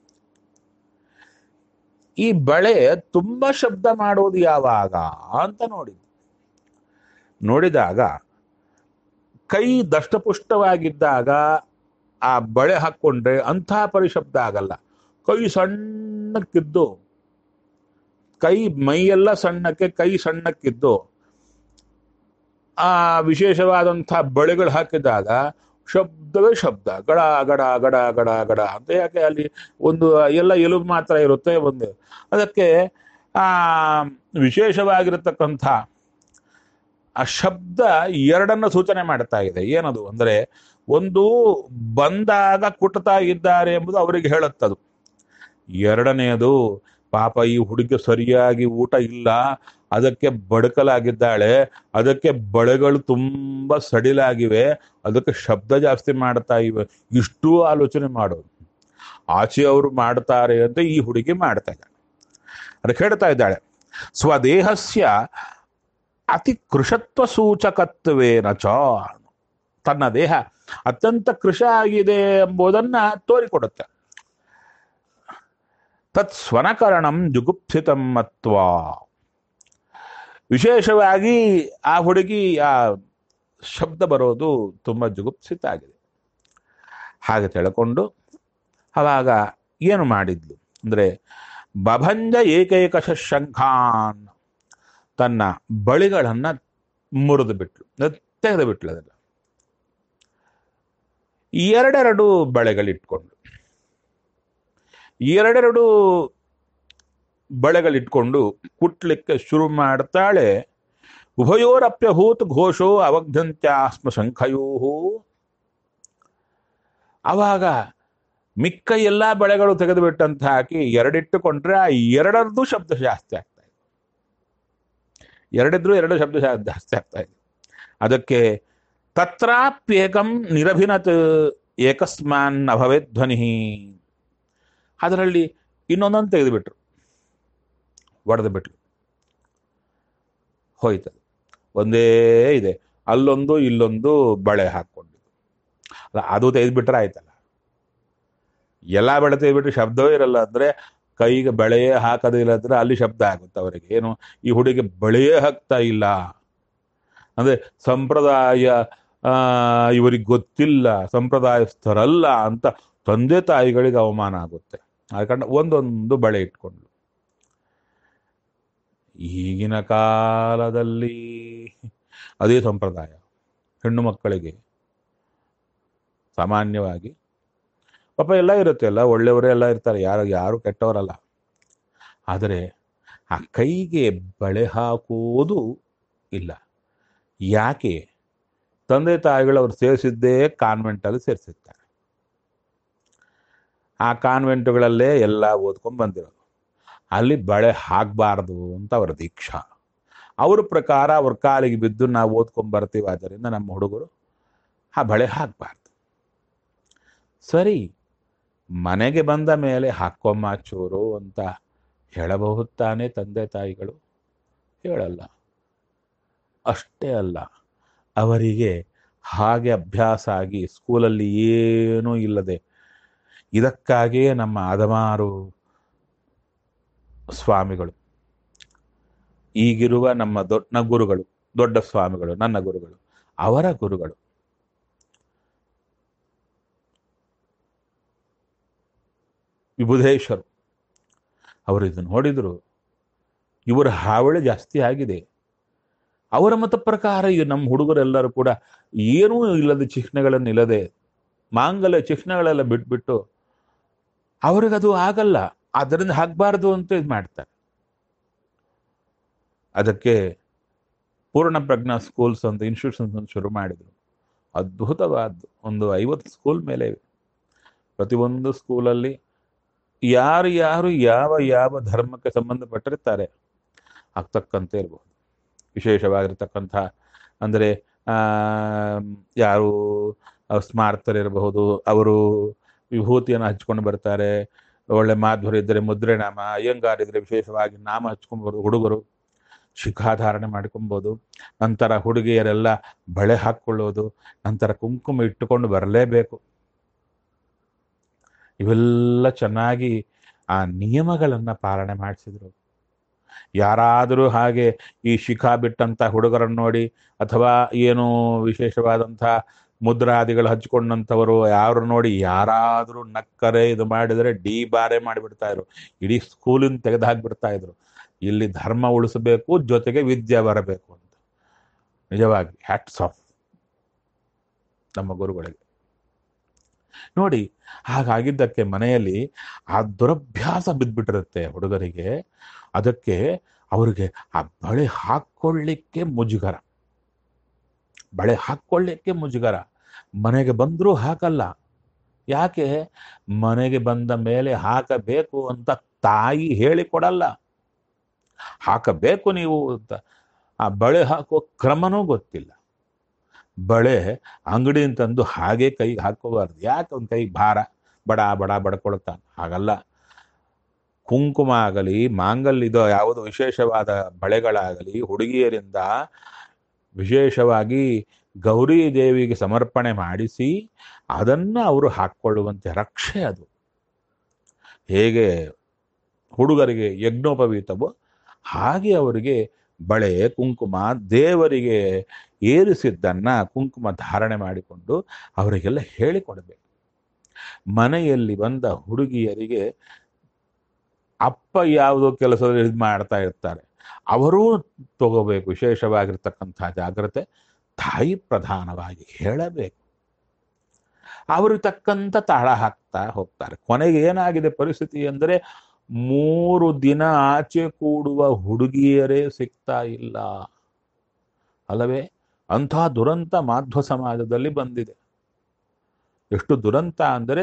ಈ ಬಳೆ ತುಂಬಾ ಶಬ್ದ ಮಾಡೋದು ಯಾವಾಗ ಅಂತ ನೋಡಿದ್ದು ನೋಡಿದಾಗ ಕೈ ದಷ್ಟಪುಷ್ಟವಾಗಿದ್ದಾಗ ಆ ಬಳೆ ಹಾಕ್ಕೊಂಡ್ರೆ ಅಂಥ ಪರಿಶಬ್ದ ಆಗಲ್ಲ ಕೈ ಸಣ್ಣಕ್ಕಿದ್ದು ಕೈ ಮೈಯೆಲ್ಲ ಸಣ್ಣಕ್ಕೆ ಕೈ ಸಣ್ಣಕ್ಕಿದ್ದು ಆ ವಿಶೇಷವಾದಂಥ ಬಳೆಗಳು ಹಾಕಿದಾಗ ಶಬ್ದವೇ ಶಬ್ದ ಗಡ ಗಡ ಗಡ ಗಡ ಗಡ ಅಂತ ಯಾಕೆ ಅಲ್ಲಿ ಒಂದು ಎಲ್ಲ ಎಲುಬು ಮಾತ್ರ ಇರುತ್ತೆ ಒಂದು ಅದಕ್ಕೆ ಆ ವಿಶೇಷವಾಗಿರತಕ್ಕಂಥ ಆ ಶಬ್ದ ಎರಡನ್ನ ಸೂಚನೆ ಮಾಡ್ತಾ ಇದೆ ಏನದು ಅಂದ್ರೆ ಒಂದು ಬಂದಾಗ ಕುಟ್ತಾ ಇದ್ದಾರೆ ಎಂಬುದು ಅವರಿಗೆ ಹೇಳುತ್ತದು ಎರಡನೆಯದು ಪಾಪ ಈ ಹುಡುಗಿ ಸರಿಯಾಗಿ ಊಟ ಇಲ್ಲ ಅದಕ್ಕೆ ಬಡಕಲಾಗಿದ್ದಾಳೆ ಅದಕ್ಕೆ ಬಳೆಗಳು ತುಂಬಾ ಸಡಿಲಾಗಿವೆ ಅದಕ್ಕೆ ಶಬ್ದ ಜಾಸ್ತಿ ಮಾಡ್ತಾ ಇವೆ ಇಷ್ಟು ಆಲೋಚನೆ ಮಾಡೋದು ಆಚೆ ಅವರು ಮಾಡ್ತಾರೆ ಅಂತ ಈ ಹುಡುಗಿ ಮಾಡ್ತಾ ಇದ್ದಾಳೆ ಅದಕ್ಕೆ ಹೇಳ್ತಾ ಇದ್ದಾಳೆ ಸ್ವದೇಹಸ್ಯ ಅತಿ ಕೃಷತ್ವ ಸೂಚಕತ್ವೇನ ಚ ತನ್ನ ದೇಹ ಅತ್ಯಂತ ಕೃಶ ಆಗಿದೆ ಎಂಬುದನ್ನ ತೋರಿಕೊಡುತ್ತೆ ತತ್ ಸ್ವನಕರಣಂ ಜುಗುಪ್ಸಿತಂ ಮತ್ವ ವಿಶೇಷವಾಗಿ ಆ ಹುಡುಗಿ ಆ ಶಬ್ದ ಬರೋದು ತುಂಬಾ ಜುಗುಪ್ಸಿತ ಆಗಿದೆ ಹಾಗೆ ತಿಳ್ಕೊಂಡು ಅವಾಗ ಏನು ಮಾಡಿದ್ಲು ಅಂದ್ರೆ ಬಭಂಜ ಏಕೈಕ ಶಂಖಾನ್ ತನ್ನ ಬಳಿಗಳನ್ನ ಮುರಿದು ಬಿಟ್ಲು ತೆಗೆದು ಬಿಟ್ಲು ಅದೆಲ್ಲ ಎರಡೆರಡು ಬಳೆಗಳಿಟ್ಕೊಂಡು ಎರಡೆರಡು ಬಳೆಗಳಿಟ್ಕೊಂಡು ಕುಟ್ಲಿಕ್ಕೆ ಶುರು ಮಾಡ್ತಾಳೆ ಉಭಯೋರಪ್ಯಭೂತ್ ಘೋಷೋ ಅವಘ್ನಂತ್ಯಾಸ್ಮ ಶಂಖಯೋ ಅವಾಗ ಮಿಕ್ಕ ಎಲ್ಲಾ ಬಳೆಗಳು ತೆಗೆದುಬಿಟ್ಟಂತ ಹಾಕಿ ಎರಡಿಟ್ಟುಕೊಂಡ್ರೆ ಆ ಎರಡರದ್ದು ಶಬ್ದ ಜಾಸ್ತಿ ಆಗ್ತಾ ಇದೆ ಎರಡಿದ್ರು ಎರಡು ಶಬ್ದ ಜಾ- ಜಾಸ್ತಿ ಆಗ್ತಾ ಇದೆ ಅದಕ್ಕೆ ತತ್ರಾಪ್ಯೇಕಂ ನಿರಭಿನತ್ ಏಕಸ್ಮಾನ್ ಅಭವೇತ್ ಧ್ವನಿ ಅದರಲ್ಲಿ ಇನ್ನೊಂದನ್ನು ತೆಗೆದುಬಿಟ್ರು ಒಡೆದು ಬಿಟ್ಲು ಹೋಯ್ತದು ಒಂದೇ ಇದೆ ಅಲ್ಲೊಂದು ಇಲ್ಲೊಂದು ಬಳೆ ಹಾಕ್ಕೊಂಡಿದ್ದು ಅಲ್ಲ ಅದು ತೆಗೆದುಬಿಟ್ರೆ ಆಯ್ತಲ್ಲ ಎಲ್ಲ ಬೆಳತೆ ಬಿಟ್ಟು ಶಬ್ದವೇ ಇರಲ್ಲ ಅಂದ್ರೆ ಕೈಗೆ ಬಳೆಯೇ ಹಾಕದಿಲ್ಲ ಅಂದ್ರೆ ಅಲ್ಲಿ ಶಬ್ದ ಆಗುತ್ತೆ ಅವರಿಗೆ ಏನು ಈ ಹುಡುಗಿ ಬಳೆಯೇ ಹಾಕ್ತಾ ಇಲ್ಲ ಅಂದ್ರೆ ಸಂಪ್ರದಾಯ ಆ ಇವರಿಗೆ ಗೊತ್ತಿಲ್ಲ ಸಂಪ್ರದಾಯಸ್ಥರಲ್ಲ ಅಂತ ತಂದೆ ತಾಯಿಗಳಿಗೆ ಅವಮಾನ ಆಗುತ್ತೆ ಯಾಕಂದ್ರೆ ಒಂದೊಂದು ಬಳೆ ಇಟ್ಕೊಂಡು ಈಗಿನ ಕಾಲದಲ್ಲಿ ಅದೇ ಸಂಪ್ರದಾಯ ಹೆಣ್ಣು ಮಕ್ಕಳಿಗೆ ಸಾಮಾನ್ಯವಾಗಿ ಪಾಪ ಎಲ್ಲ ಇರುತ್ತೆ ಎಲ್ಲ ಒಳ್ಳೆಯವರೇ ಎಲ್ಲ ಇರ್ತಾರೆ ಯಾರು ಯಾರು ಕೆಟ್ಟವರಲ್ಲ ಆದರೆ ಆ ಕೈಗೆ ಬಳೆ ಹಾಕುವುದು ಇಲ್ಲ ಯಾಕೆ ತಂದೆ ತಾಯಿಗಳು ಅವ್ರು ಸೇರಿಸಿದ್ದೇ ಕಾನ್ವೆಂಟಲ್ಲಿ ಸೇರಿಸಿರ್ತಾರೆ ಆ ಕಾನ್ವೆಂಟುಗಳಲ್ಲೇ ಎಲ್ಲ ಓದ್ಕೊಂಡು ಬಂದಿರೋದು ಅಲ್ಲಿ ಬಳೆ ಹಾಕಬಾರ್ದು ಅಂತ ಅವರ ದೀಕ್ಷಾ ಅವ್ರ ಪ್ರಕಾರ ಅವ್ರ ಕಾಲಿಗೆ ಬಿದ್ದು ನಾವು ಓದ್ಕೊಂಡ್ ಬರ್ತೀವಿ ಆದ್ದರಿಂದ ನಮ್ಮ ಹುಡುಗರು ಆ ಬಳೆ ಹಾಕಬಾರ್ದು ಸರಿ ಮನೆಗೆ ಬಂದ ಮೇಲೆ ಹಾಕ್ಕೊಮ್ಮ ಚೂರು ಅಂತ ಹೇಳಬಹುದು ತಾನೇ ತಂದೆ ತಾಯಿಗಳು ಹೇಳಲ್ಲ ಅಷ್ಟೇ ಅಲ್ಲ ಅವರಿಗೆ ಹಾಗೆ ಅಭ್ಯಾಸ ಆಗಿ ಸ್ಕೂಲಲ್ಲಿ ಏನೂ ಇಲ್ಲದೆ ಇದಕ್ಕಾಗಿಯೇ ನಮ್ಮ ಅದಮಾರು ಸ್ವಾಮಿಗಳು ಈಗಿರುವ ನಮ್ಮ ದೊಡ್ಡ ಗುರುಗಳು ದೊಡ್ಡ ಸ್ವಾಮಿಗಳು ನನ್ನ ಗುರುಗಳು ಅವರ ಗುರುಗಳು ವಿಬುಧೇಶ್ವರು ಅವರು ಇದನ್ನು ನೋಡಿದ್ರು ಇವರ ಹಾವಳಿ ಜಾಸ್ತಿ ಆಗಿದೆ ಅವರ ಮತ ಪ್ರಕಾರ ಈ ನಮ್ಮ ಹುಡುಗರೆಲ್ಲರೂ ಕೂಡ ಏನೂ ಇಲ್ಲದೆ ಚಿಹ್ನೆಗಳನ್ನು ಇಲ್ಲದೆ ಮಾಂಗಲ್ಯ ಚಿಹ್ನೆಗಳೆಲ್ಲ ಬಿಟ್ಬಿಟ್ಟು ಅವ್ರಿಗದು ಆಗಲ್ಲ ಅದರಿಂದ ಹಾಕಬಾರ್ದು ಅಂತ ಇದು ಮಾಡ್ತಾರೆ ಅದಕ್ಕೆ ಪೂರ್ಣ ಪ್ರಜ್ಞಾ ಸ್ಕೂಲ್ಸ್ ಅಂತ ಇನ್ಸ್ಟಿಟ್ಯೂಷನ್ಸ್ ಅಂತ ಶುರು ಮಾಡಿದ್ರು ಅದ್ಭುತವಾದ್ದು ಒಂದು ಐವತ್ತು ಸ್ಕೂಲ್ ಮೇಲೆ ಇವೆ ಪ್ರತಿಯೊಂದು ಸ್ಕೂಲಲ್ಲಿ ಯಾರು ಯಾರು ಯಾವ ಯಾವ ಧರ್ಮಕ್ಕೆ ಸಂಬಂಧಪಟ್ಟಿರ್ತಾರೆ ಆಗ್ತಕ್ಕಂತೆ ಇರಬಹುದು ವಿಶೇಷವಾಗಿರ್ತಕ್ಕಂಥ ಅಂದರೆ ಯಾರು ಸ್ಮಾರ್ತರಿರಬಹುದು ಅವರು ವಿಭೂತಿಯನ್ನು ಹಚ್ಕೊಂಡು ಬರ್ತಾರೆ ಒಳ್ಳೆ ಮಾಧ್ವರ ಇದ್ದರೆ ಮುದ್ರೆ ನಾಮ ಅಯ್ಯಂಗಾರ್ ಇದ್ರೆ ವಿಶೇಷವಾಗಿ ನಾಮ ಹಚ್ಕೊಂಡ್ಬರೋದು ಹುಡುಗರು ಶಿಖಾಧಾರಣೆ ಮಾಡ್ಕೊಬೋದು ನಂತರ ಹುಡುಗಿಯರೆಲ್ಲ ಬಳೆ ಹಾಕ್ಕೊಳ್ಳೋದು ನಂತರ ಕುಂಕುಮ ಇಟ್ಟುಕೊಂಡು ಬರಲೇಬೇಕು ಇವೆಲ್ಲ ಚೆನ್ನಾಗಿ ಆ ನಿಯಮಗಳನ್ನು ಪಾಲನೆ ಮಾಡಿಸಿದ್ರು ಯಾರಾದರೂ ಹಾಗೆ ಈ ಶಿಖಾ ಬಿಟ್ಟಂತ ಹುಡುಗರನ್ನು ನೋಡಿ ಅಥವಾ ಏನು ವಿಶೇಷವಾದಂಥ ಮುದ್ರಾದಿಗಳು ಹಚ್ಕೊಂಡಂಥವರು ಯಾರು ನೋಡಿ ಯಾರಾದರೂ ನಕ್ಕರೆ ಇದು ಮಾಡಿದರೆ ಡಿ ಬಾರೆ ಮಾಡಿಬಿಡ್ತಾ ಇದ್ರು ಇಡೀ ಸ್ಕೂಲಿನ ತೆಗೆದು ಹಾಕ್ಬಿಡ್ತಾ ಇದ್ರು ಇಲ್ಲಿ ಧರ್ಮ ಉಳಿಸಬೇಕು ಜೊತೆಗೆ ವಿದ್ಯೆ ಬರಬೇಕು ಅಂತ ನಿಜವಾಗಿ ಹ್ಯಾಟ್ಸ್ ಆಫ್ ನಮ್ಮ ಗುರುಗಳಿಗೆ ನೋಡಿ ಹಾಗಾಗಿದ್ದಕ್ಕೆ ಮನೆಯಲ್ಲಿ ಆ ದುರಭ್ಯಾಸ ಬಿದ್ದ್ಬಿಟ್ಟಿರುತ್ತೆ ಹುಡುಗರಿಗೆ ಅದಕ್ಕೆ ಅವ್ರಿಗೆ ಆ ಬಳೆ ಹಾಕ್ಕೊಳ್ಳಿಕ್ಕೆ ಮುಜುಗರ ಬಳೆ ಹಾಕ್ಕೊಳ್ಳಿಕ್ಕೆ ಮುಜುಗರ ಮನೆಗೆ ಬಂದರೂ ಹಾಕಲ್ಲ ಯಾಕೆ ಮನೆಗೆ ಬಂದ ಮೇಲೆ ಹಾಕಬೇಕು ಅಂತ ತಾಯಿ ಹೇಳಿಕೊಡಲ್ಲ ಹಾಕಬೇಕು ನೀವು ಅಂತ ಆ ಬಳೆ ಹಾಕೋ ಕ್ರಮನೂ ಗೊತ್ತಿಲ್ಲ ಬಳೆ ಅಂಗಡಿಯಿಂದ ತಂದು ಹಾಗೆ ಕೈಗೆ ಹಾಕೋಬಾರ್ದು ಯಾಕೆ ಒಂದು ಕೈಗೆ ಭಾರ ಬಡ ಬಡ ಬಡ್ಕೊಳ್ತಾನೆ ಹಾಗಲ್ಲ ಕುಂಕುಮ ಆಗಲಿ ಮಾಂಗಲ್ಯದ ಯಾವುದು ವಿಶೇಷವಾದ ಬಳೆಗಳಾಗಲಿ ಹುಡುಗಿಯರಿಂದ ವಿಶೇಷವಾಗಿ ಗೌರಿ ದೇವಿಗೆ ಸಮರ್ಪಣೆ ಮಾಡಿಸಿ ಅದನ್ನು ಅವರು ಹಾಕ್ಕೊಳ್ಳುವಂತೆ ರಕ್ಷೆ ಅದು ಹೇಗೆ ಹುಡುಗರಿಗೆ ಯಜ್ಞೋಪವೀತವೋ ಹಾಗೆ ಅವರಿಗೆ ಬಳೆ ಕುಂಕುಮ ದೇವರಿಗೆ ಏರಿಸಿದ್ದನ್ನ ಕುಂಕುಮ ಧಾರಣೆ ಮಾಡಿಕೊಂಡು ಅವರಿಗೆಲ್ಲ ಹೇಳಿಕೊಡಬೇಕು ಮನೆಯಲ್ಲಿ ಬಂದ ಹುಡುಗಿಯರಿಗೆ ಅಪ್ಪ ಯಾವುದೋ ಕೆಲಸದಲ್ಲಿ ಇದು ಮಾಡ್ತಾ ಇರ್ತಾರೆ ಅವರೂ ತಗೋಬೇಕು ವಿಶೇಷವಾಗಿರ್ತಕ್ಕಂಥ ಜಾಗ್ರತೆ ತಾಯಿ ಪ್ರಧಾನವಾಗಿ ಹೇಳಬೇಕು ಅವ್ರಿಗೆ ತಕ್ಕಂತ ತಾಳ ಹಾಕ್ತಾ ಹೋಗ್ತಾರೆ ಕೊನೆಗೆ ಏನಾಗಿದೆ ಪರಿಸ್ಥಿತಿ ಅಂದರೆ ಮೂರು ದಿನ ಆಚೆ ಕೂಡುವ ಹುಡುಗಿಯರೇ ಸಿಗ್ತಾ ಇಲ್ಲ ಅಲ್ಲವೇ ಅಂಥ ದುರಂತ ಮಾಧ್ವ ಸಮಾಜದಲ್ಲಿ ಬಂದಿದೆ ಎಷ್ಟು ದುರಂತ ಅಂದರೆ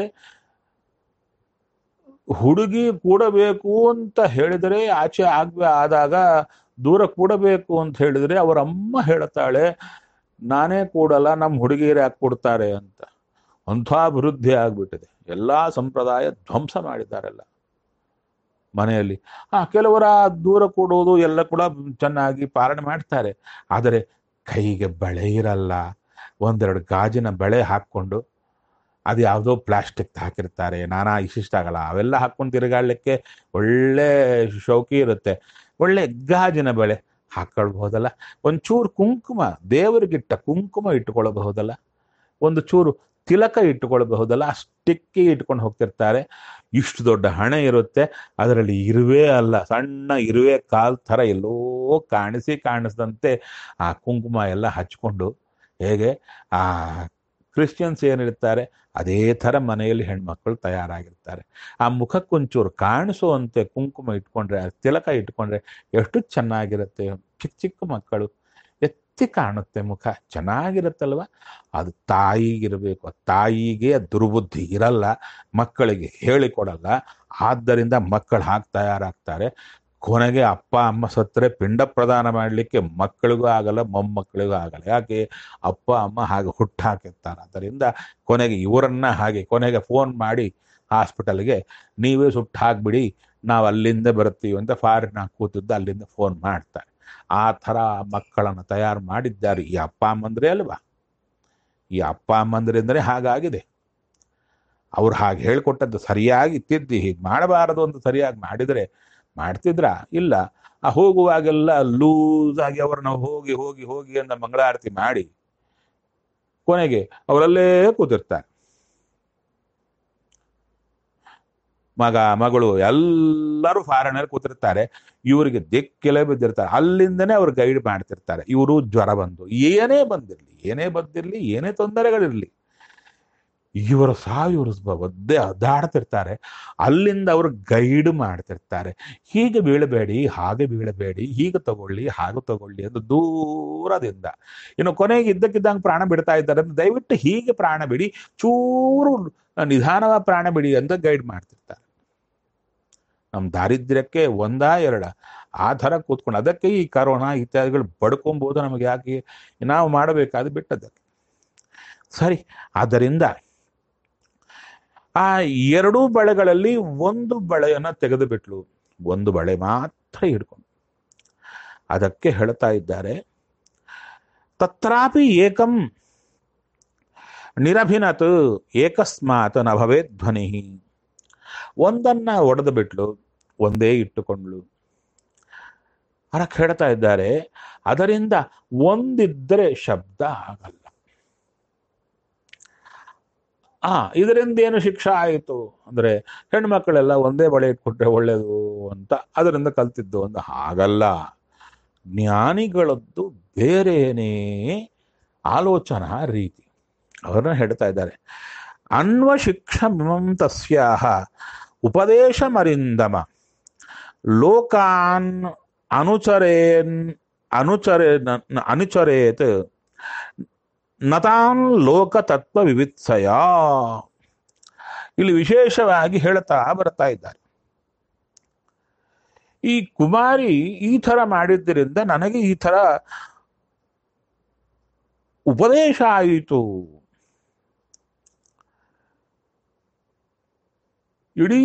ಹುಡುಗಿ ಕೂಡಬೇಕು ಅಂತ ಹೇಳಿದರೆ ಆಚೆ ಆಗ್ಬೇ ಆದಾಗ ದೂರ ಕೂಡಬೇಕು ಅಂತ ಹೇಳಿದರೆ ಅವರ ಅಮ್ಮ ಹೇಳ್ತಾಳೆ ನಾನೇ ಕೂಡಲ್ಲ ನಮ್ಮ ಹುಡುಗಿಯರೇ ಯಾಕೆ ಕೊಡ್ತಾರೆ ಅಂತ ಅಂಥ ಅಭಿವೃದ್ಧಿ ಆಗ್ಬಿಟ್ಟಿದೆ ಎಲ್ಲಾ ಸಂಪ್ರದಾಯ ಧ್ವಂಸ ಮಾಡಿದ್ದಾರೆಲ್ಲ ಮನೆಯಲ್ಲಿ ಆ ಕೆಲವರ ದೂರ ಕೊಡೋದು ಎಲ್ಲ ಕೂಡ ಚೆನ್ನಾಗಿ ಪಾಲನೆ ಮಾಡ್ತಾರೆ ಆದರೆ ಕೈಗೆ ಬಳೆ ಇರಲ್ಲ ಒಂದೆರಡು ಗಾಜಿನ ಬಳೆ ಹಾಕ್ಕೊಂಡು ಅದು ಯಾವುದೋ ಪ್ಲಾಸ್ಟಿಕ್ ಹಾಕಿರ್ತಾರೆ ನಾನಾ ಇಶಿಷ್ಟಗಳ ಅವೆಲ್ಲ ಹಾಕೊಂಡು ತಿರುಗಾಡ್ಲಿಕ್ಕೆ ಒಳ್ಳೆ ಶೌಕಿ ಇರುತ್ತೆ ಒಳ್ಳೆ ಗಾಜಿನ ಬಳೆ ಹಾಕೊಳ್ಬಹುದಲ್ಲ ಒಂಚೂರು ಕುಂಕುಮ ದೇವರಿಗಿಟ್ಟ ಕುಂಕುಮ ಇಟ್ಟುಕೊಳ್ಳಬಹುದಲ್ಲ ಒಂದು ಚೂರು ತಿಲಕ ಇಟ್ಟುಕೊಳ್ಳಬಹುದಲ್ಲ ಅಷ್ಟಕ್ಕೆ ಇಟ್ಕೊಂಡು ಹೋಗ್ತಿರ್ತಾರೆ ಇಷ್ಟು ದೊಡ್ಡ ಹಣೆ ಇರುತ್ತೆ ಅದರಲ್ಲಿ ಇರುವೆ ಅಲ್ಲ ಸಣ್ಣ ಇರುವೆ ಕಾಲ್ ಥರ ಎಲ್ಲೋ ಕಾಣಿಸಿ ಕಾಣಿಸ್ದಂತೆ ಆ ಕುಂಕುಮ ಎಲ್ಲ ಹಚ್ಕೊಂಡು ಹೇಗೆ ಆ ಕ್ರಿಶ್ಚಿಯನ್ಸ್ ಏನಿರ್ತಾರೆ ಅದೇ ಥರ ಮನೆಯಲ್ಲಿ ಹೆಣ್ಮಕ್ಳು ತಯಾರಾಗಿರ್ತಾರೆ ಆ ಮುಖಕ್ಕೊಂಚೂರು ಕಾಣಿಸುವಂತೆ ಕುಂಕುಮ ಇಟ್ಕೊಂಡ್ರೆ ಆ ತಿಲಕ ಇಟ್ಕೊಂಡ್ರೆ ಎಷ್ಟು ಚೆನ್ನಾಗಿರುತ್ತೆ ಚಿಕ್ಕ ಚಿಕ್ಕ ಮಕ್ಕಳು ಎತ್ತಿ ಕಾಣುತ್ತೆ ಮುಖ ಚೆನ್ನಾಗಿರುತ್ತಲ್ವ ಅದು ತಾಯಿಗಿರಬೇಕು ತಾಯಿಗೆ ದುರ್ಬುದ್ಧಿ ಇರಲ್ಲ ಮಕ್ಕಳಿಗೆ ಹೇಳಿಕೊಡಲ್ಲ ಆದ್ದರಿಂದ ಮಕ್ಕಳು ಹಾಗೆ ತಯಾರಾಗ್ತಾರೆ ಕೊನೆಗೆ ಅಪ್ಪ ಅಮ್ಮ ಸತ್ತರೆ ಪಿಂಡ ಪ್ರದಾನ ಮಾಡಲಿಕ್ಕೆ ಮಕ್ಕಳಿಗೂ ಆಗಲ್ಲ ಮೊಮ್ಮಕ್ಕಳಿಗೂ ಆಗಲ್ಲ ಯಾಕೆ ಅಪ್ಪ ಅಮ್ಮ ಹಾಗೆ ಹುಟ್ಟು ಹಾಕಿರ್ತಾರೆ ಆದ್ದರಿಂದ ಕೊನೆಗೆ ಇವರನ್ನ ಹಾಗೆ ಕೊನೆಗೆ ಫೋನ್ ಮಾಡಿ ಹಾಸ್ಪಿಟಲ್ಗೆ ನೀವೇ ಸುಟ್ಟು ಹಾಕ್ಬಿಡಿ ನಾವು ಅಲ್ಲಿಂದ ಬರ್ತೀವಿ ಅಂತ ಫಾರಿನ್ ಕೂತಿದ್ದು ಅಲ್ಲಿಂದ ಫೋನ್ ಮಾಡ್ತಾರೆ ಆ ಥರ ಮಕ್ಕಳನ್ನು ತಯಾರು ಮಾಡಿದ್ದಾರೆ ಈ ಅಪ್ಪ ಅಮ್ಮಂದ್ರೆ ಅಲ್ವಾ ಈ ಅಪ್ಪ ಅಮ್ಮಂದ್ರಿಂದಲೇ ಹಾಗಾಗಿದೆ ಅವ್ರು ಹಾಗೆ ಹೇಳ್ಕೊಟ್ಟದ್ದು ಸರಿಯಾಗಿ ತಿದ್ದಿ ಹೀಗೆ ಮಾಡಬಾರದು ಅಂತ ಸರಿಯಾಗಿ ಮಾಡಿದರೆ ಮಾಡ್ತಿದ್ರ ಇಲ್ಲ ಆ ಹೋಗುವಾಗೆಲ್ಲ ಲೂಸ್ ಆಗಿ ಅವ್ರನ್ನ ಹೋಗಿ ಹೋಗಿ ಹೋಗಿ ಅಂತ ಮಂಗಳಾರತಿ ಮಾಡಿ ಕೊನೆಗೆ ಅವರಲ್ಲೇ ಕೂತಿರ್ತಾರೆ ಮಗ ಮಗಳು ಎಲ್ಲರೂ ಫಾರಿನಲ್ಲಿ ಕೂತಿರ್ತಾರೆ ಇವರಿಗೆ ದಿಕ್ಕೆಲೆ ಬಿದ್ದಿರ್ತಾರೆ ಅಲ್ಲಿಂದನೇ ಅವ್ರು ಗೈಡ್ ಮಾಡ್ತಿರ್ತಾರೆ ಇವರು ಜ್ವರ ಬಂದು ಏನೇ ಬಂದಿರಲಿ ಏನೇ ಬಂದಿರಲಿ ಏನೇ ತೊಂದರೆಗಳಿರಲಿ ಇವರು ಸಾವು ಇವರು ಒದ್ದೆ ಅದಾಡ್ತಿರ್ತಾರೆ ಅಲ್ಲಿಂದ ಅವರು ಗೈಡ್ ಮಾಡ್ತಿರ್ತಾರೆ ಹೀಗೆ ಬೀಳಬೇಡಿ ಹಾಗೆ ಬೀಳಬೇಡಿ ಹೀಗೆ ತಗೊಳ್ಳಿ ಹಾಗೆ ತಗೊಳ್ಳಿ ಅಂತ ದೂರದಿಂದ ಇನ್ನು ಕೊನೆಗೆ ಇದ್ದಕ್ಕಿದ್ದಂಗೆ ಪ್ರಾಣ ಬಿಡ್ತಾ ಇದ್ದಾರೆ ಅಂದ್ರೆ ದಯವಿಟ್ಟು ಹೀಗೆ ಪ್ರಾಣ ಬಿಡಿ ಚೂರು ನಿಧಾನವ ಪ್ರಾಣ ಬಿಡಿ ಅಂತ ಗೈಡ್ ಮಾಡ್ತಿರ್ತಾರೆ ನಮ್ಮ ದಾರಿದ್ರ್ಯಕ್ಕೆ ಒಂದಾ ಎರಡ ಆ ಥರ ಕೂತ್ಕೊಂಡು ಅದಕ್ಕೆ ಈ ಕರೋನಾ ಇತ್ಯಾದಿಗಳು ಬಡ್ಕೊಂಬೋದು ನಮಗೆ ಯಾಕೆ ನಾವು ಮಾಡಬೇಕಾದ ಬಿಟ್ಟದಕ್ಕೆ ಸರಿ ಆದ್ದರಿಂದ ಆ ಎರಡೂ ಬಳೆಗಳಲ್ಲಿ ಒಂದು ಬಳೆಯನ್ನ ತೆಗೆದು ಬಿಟ್ಲು ಒಂದು ಬಳೆ ಮಾತ್ರ ಹಿಡ್ಕೊಂಡು ಅದಕ್ಕೆ ಹೇಳ್ತಾ ಇದ್ದಾರೆ ತತ್ರಾಪಿ ಏಕಂ ನಿರಭಿನತ್ ಏಕಸ್ಮಾತ್ ನ ಭವೇತ್ ಧ್ವನಿ ಒಂದನ್ನ ಒಡೆದು ಬಿಟ್ಲು ಒಂದೇ ಇಟ್ಟುಕೊಂಡ್ಲು ಅದಕ್ಕೆ ಹೇಳ್ತಾ ಇದ್ದಾರೆ ಅದರಿಂದ ಒಂದಿದ್ದರೆ ಶಬ್ದ ಆಗಲ್ಲ ಆ ಇದರಿಂದ ಏನು ಶಿಕ್ಷೆ ಆಯಿತು ಅಂದ್ರೆ ಹೆಣ್ಮಕ್ಳೆಲ್ಲ ಒಂದೇ ಬಳೆ ಇಟ್ಕೊಟ್ರೆ ಒಳ್ಳೇದು ಅಂತ ಅದರಿಂದ ಕಲ್ತಿದ್ದು ಅಂತ ಹಾಗಲ್ಲ ಜ್ಞಾನಿಗಳದ್ದು ಬೇರೆನೇ ಆಲೋಚನಾ ರೀತಿ ಅವ್ರನ್ನ ಹೇಳ್ತಾ ಇದ್ದಾರೆ ಅನ್ವಶಿಕ್ಷಮಿಮಂ ತಸ್ಯಾಹ ಉಪದೇಶಮರಿಂದಮ ಲೋಕಾನ್ ಅನುಚರೇನ್ ಅನುಚರೇ ಅನುಚರೇತ್ ನತಾನ್ ಲೋಕ ತತ್ವ ವಿವಿತ್ಸಯ ಇಲ್ಲಿ ವಿಶೇಷವಾಗಿ ಹೇಳ್ತಾ ಬರ್ತಾ ಇದ್ದಾರೆ ಈ ಕುಮಾರಿ ಈ ತರ ಮಾಡಿದ್ದರಿಂದ ನನಗೆ ಈ ತರ ಉಪದೇಶ ಆಯಿತು ಇಡೀ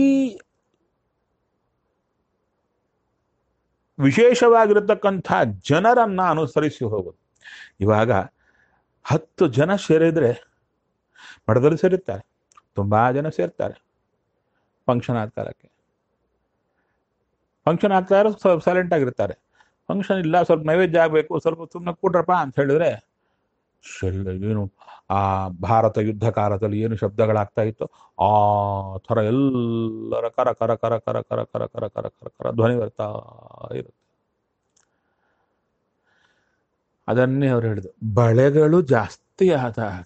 ವಿಶೇಷವಾಗಿರತಕ್ಕಂಥ ಜನರನ್ನ ಅನುಸರಿಸಿ ಹೋಗೋದು ಇವಾಗ ಹತ್ತು ಜನ ಸೇರಿದ್ರೆ ಮಠದಲ್ಲಿ ಸೇರುತ್ತಾರೆ ತುಂಬಾ ಜನ ಸೇರ್ತಾರೆ ಫಂಕ್ಷನ್ ಆದ ಕಾಲಕ್ಕೆ ಫಂಕ್ಷನ್ ಆಗ್ತಾ ಇರೋ ಸ್ವಲ್ಪ ಸೈಲೆಂಟ್ ಆಗಿರ್ತಾರೆ ಫಂಕ್ಷನ್ ಇಲ್ಲ ಸ್ವಲ್ಪ ನೈವೇದ್ಯ ಆಗಬೇಕು ಸ್ವಲ್ಪ ಸುಮ್ಮನೆ ಕೂಡ್ರಪ್ಪ ಅಂತ ಹೇಳಿದ್ರೆ ಶೆಲ್ಲ ಏನು ಆ ಭಾರತ ಯುದ್ಧ ಕಾಲದಲ್ಲಿ ಏನು ಶಬ್ದಗಳಾಗ್ತಾ ಇತ್ತು ಆ ಥರ ಎಲ್ಲರ ಕರ ಕರ ಕರ ಕರ ಕರ ಕರ ಕರ ಕರ ಕರ ಕರ ಧ್ವನಿ ಬರ್ತಾ ಇರುತ್ತೆ ಅದನ್ನೇ ಅವ್ರು ಹೇಳಿದ್ರು ಬಳೆಗಳು ಜಾಸ್ತಿ ಆದಾಗ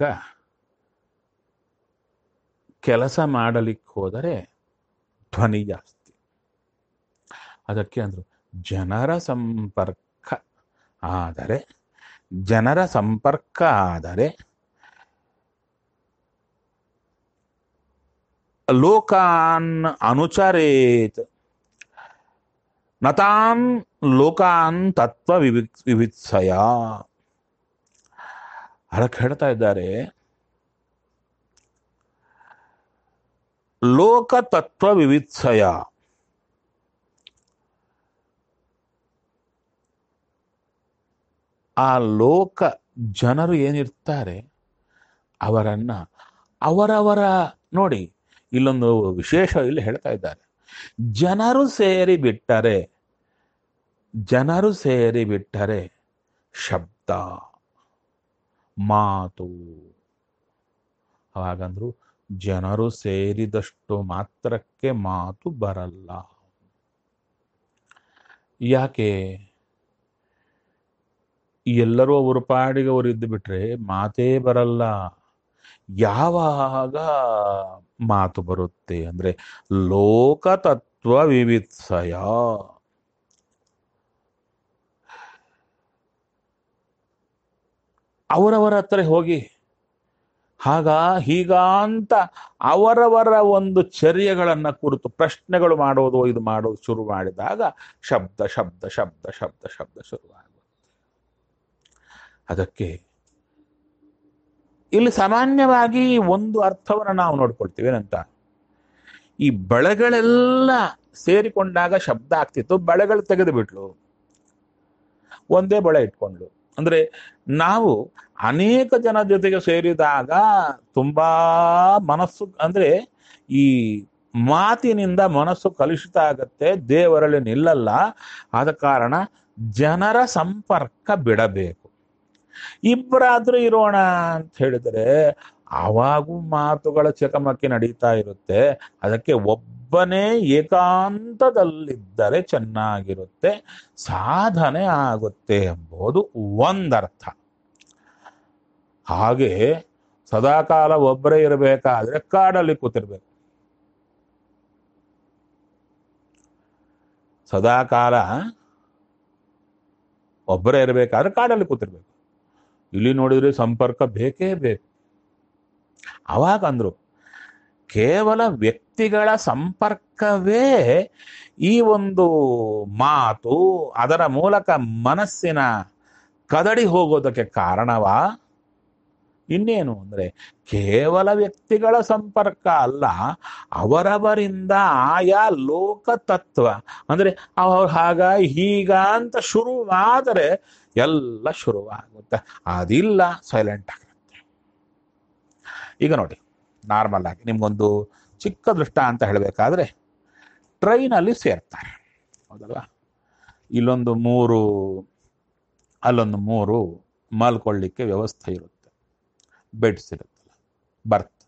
ಕೆಲಸ ಮಾಡಲಿಕ್ಕೆ ಹೋದರೆ ಧ್ವನಿ ಜಾಸ್ತಿ ಅದಕ್ಕೆ ಅಂದ್ರು ಜನರ ಸಂಪರ್ಕ ಆದರೆ ಜನರ ಸಂಪರ್ಕ ಆದರೆ ಲೋಕಾನ್ ಅನುಚರೇತ್ ನತಾನ್ ಲೋಕಾನ್ ತತ್ವ ವಿವಿ ವಿವಿತ್ಸಯ ಅದಕ್ಕೆ ಹೇಳ್ತಾ ಇದ್ದಾರೆ ಲೋಕ ತತ್ವ ವಿವಿತ್ಸಯ ಆ ಲೋಕ ಜನರು ಏನಿರ್ತಾರೆ ಅವರನ್ನ ಅವರವರ ನೋಡಿ ಇಲ್ಲೊಂದು ವಿಶೇಷ ಇಲ್ಲಿ ಹೇಳ್ತಾ ಇದ್ದಾರೆ ಜನರು ಸೇರಿ ಬಿಟ್ಟರೆ ಜನರು ಸೇರಿ ಬಿಟ್ಟರೆ ಶಬ್ದ ಮಾತು ಹಾಗಂದ್ರು ಜನರು ಸೇರಿದಷ್ಟು ಮಾತ್ರಕ್ಕೆ ಮಾತು ಬರಲ್ಲ ಯಾಕೆ ಎಲ್ಲರೂ ಅವ್ರ ಪಾಡಿಗೆ ಅವರು ಇದ್ದು ಬಿಟ್ರೆ ಮಾತೇ ಬರಲ್ಲ ಯಾವಾಗ ಮಾತು ಬರುತ್ತೆ ಅಂದ್ರೆ ಲೋಕತತ್ವ ವಿವಿತ್ಸಯ ಅವರವರ ಹತ್ರ ಹೋಗಿ ಹಾಗ ಹೀಗ ಅಂತ ಅವರವರ ಒಂದು ಚರ್ಯಗಳನ್ನ ಕುರಿತು ಪ್ರಶ್ನೆಗಳು ಮಾಡೋದು ಇದು ಮಾಡೋದು ಶುರು ಮಾಡಿದಾಗ ಶಬ್ದ ಶಬ್ದ ಶಬ್ದ ಶಬ್ದ ಶಬ್ದ ಶುರುವಾಗುತ್ತೆ ಅದಕ್ಕೆ ಇಲ್ಲಿ ಸಾಮಾನ್ಯವಾಗಿ ಒಂದು ಅರ್ಥವನ್ನು ನಾವು ನೋಡ್ಕೊಳ್ತೀವಿ ಏನಂತ ಈ ಬಳೆಗಳೆಲ್ಲ ಸೇರಿಕೊಂಡಾಗ ಶಬ್ದ ಆಗ್ತಿತ್ತು ಬಳೆಗಳು ತೆಗೆದು ಬಿಟ್ಲು ಒಂದೇ ಬಳೆ ಇಟ್ಕೊಂಡ್ಲು ಅಂದ್ರೆ ನಾವು ಅನೇಕ ಜನ ಜೊತೆಗೆ ಸೇರಿದಾಗ ತುಂಬಾ ಮನಸ್ಸು ಅಂದ್ರೆ ಈ ಮಾತಿನಿಂದ ಮನಸ್ಸು ಕಲುಷಿತ ಆಗತ್ತೆ ದೇವರಲ್ಲಿ ನಿಲ್ಲಲ್ಲ ಆದ ಕಾರಣ ಜನರ ಸಂಪರ್ಕ ಬಿಡಬೇಕು ಇಬ್ಬರಾದ್ರೂ ಇರೋಣ ಅಂತ ಹೇಳಿದರೆ ಆವಾಗೂ ಮಾತುಗಳ ಚಕಮಕಿ ನಡೀತಾ ಇರುತ್ತೆ ಅದಕ್ಕೆ ಒಬ್ಬನೇ ಏಕಾಂತದಲ್ಲಿದ್ದರೆ ಚೆನ್ನಾಗಿರುತ್ತೆ ಸಾಧನೆ ಆಗುತ್ತೆ ಎಂಬುದು ಒಂದರ್ಥ ಹಾಗೆ ಸದಾಕಾಲ ಒಬ್ಬರೇ ಇರಬೇಕಾದ್ರೆ ಕಾಡಲ್ಲಿ ಕೂತಿರ್ಬೇಕು ಸದಾಕಾಲ ಒಬ್ಬರೇ ಇರಬೇಕಾದ್ರೆ ಕಾಡಲ್ಲಿ ಕೂತಿರ್ಬೇಕು ಇಲ್ಲಿ ನೋಡಿದ್ರೆ ಸಂಪರ್ಕ ಬೇಕೇ ಬೇಕು ಅವಾಗ ಅಂದ್ರು ಕೇವಲ ವ್ಯಕ್ತಿಗಳ ಸಂಪರ್ಕವೇ ಈ ಒಂದು ಮಾತು ಅದರ ಮೂಲಕ ಮನಸ್ಸಿನ ಕದಡಿ ಹೋಗೋದಕ್ಕೆ ಕಾರಣವಾ ಇನ್ನೇನು ಅಂದ್ರೆ ಕೇವಲ ವ್ಯಕ್ತಿಗಳ ಸಂಪರ್ಕ ಅಲ್ಲ ಅವರವರಿಂದ ಆಯಾ ಲೋಕ ತತ್ವ ಅಂದ್ರೆ ಅವ್ರು ಹಾಗ ಹೀಗ ಅಂತ ಶುರುವಾದರೆ ಎಲ್ಲ ಶುರುವಾಗುತ್ತೆ ಅದಿಲ್ಲ ಸೈಲೆಂಟ್ ಆಗಿರುತ್ತೆ ಈಗ ನೋಡಿ ನಾರ್ಮಲ್ ಆಗಿ ನಿಮ್ಗೊಂದು ಚಿಕ್ಕ ದೃಷ್ಟ ಅಂತ ಹೇಳಬೇಕಾದ್ರೆ ಟ್ರೈನಲ್ಲಿ ಸೇರ್ತಾರೆ ಹೌದಲ್ವಾ ಇಲ್ಲೊಂದು ಮೂರು ಅಲ್ಲೊಂದು ಮೂರು ಮಲ್ಕೊಳ್ಳಿಕ್ಕೆ ವ್ಯವಸ್ಥೆ ಇರುತ್ತೆ ಬೆಡ್ಸ್ ಇರುತ್ತಲ್ಲ ಬರ್ತ್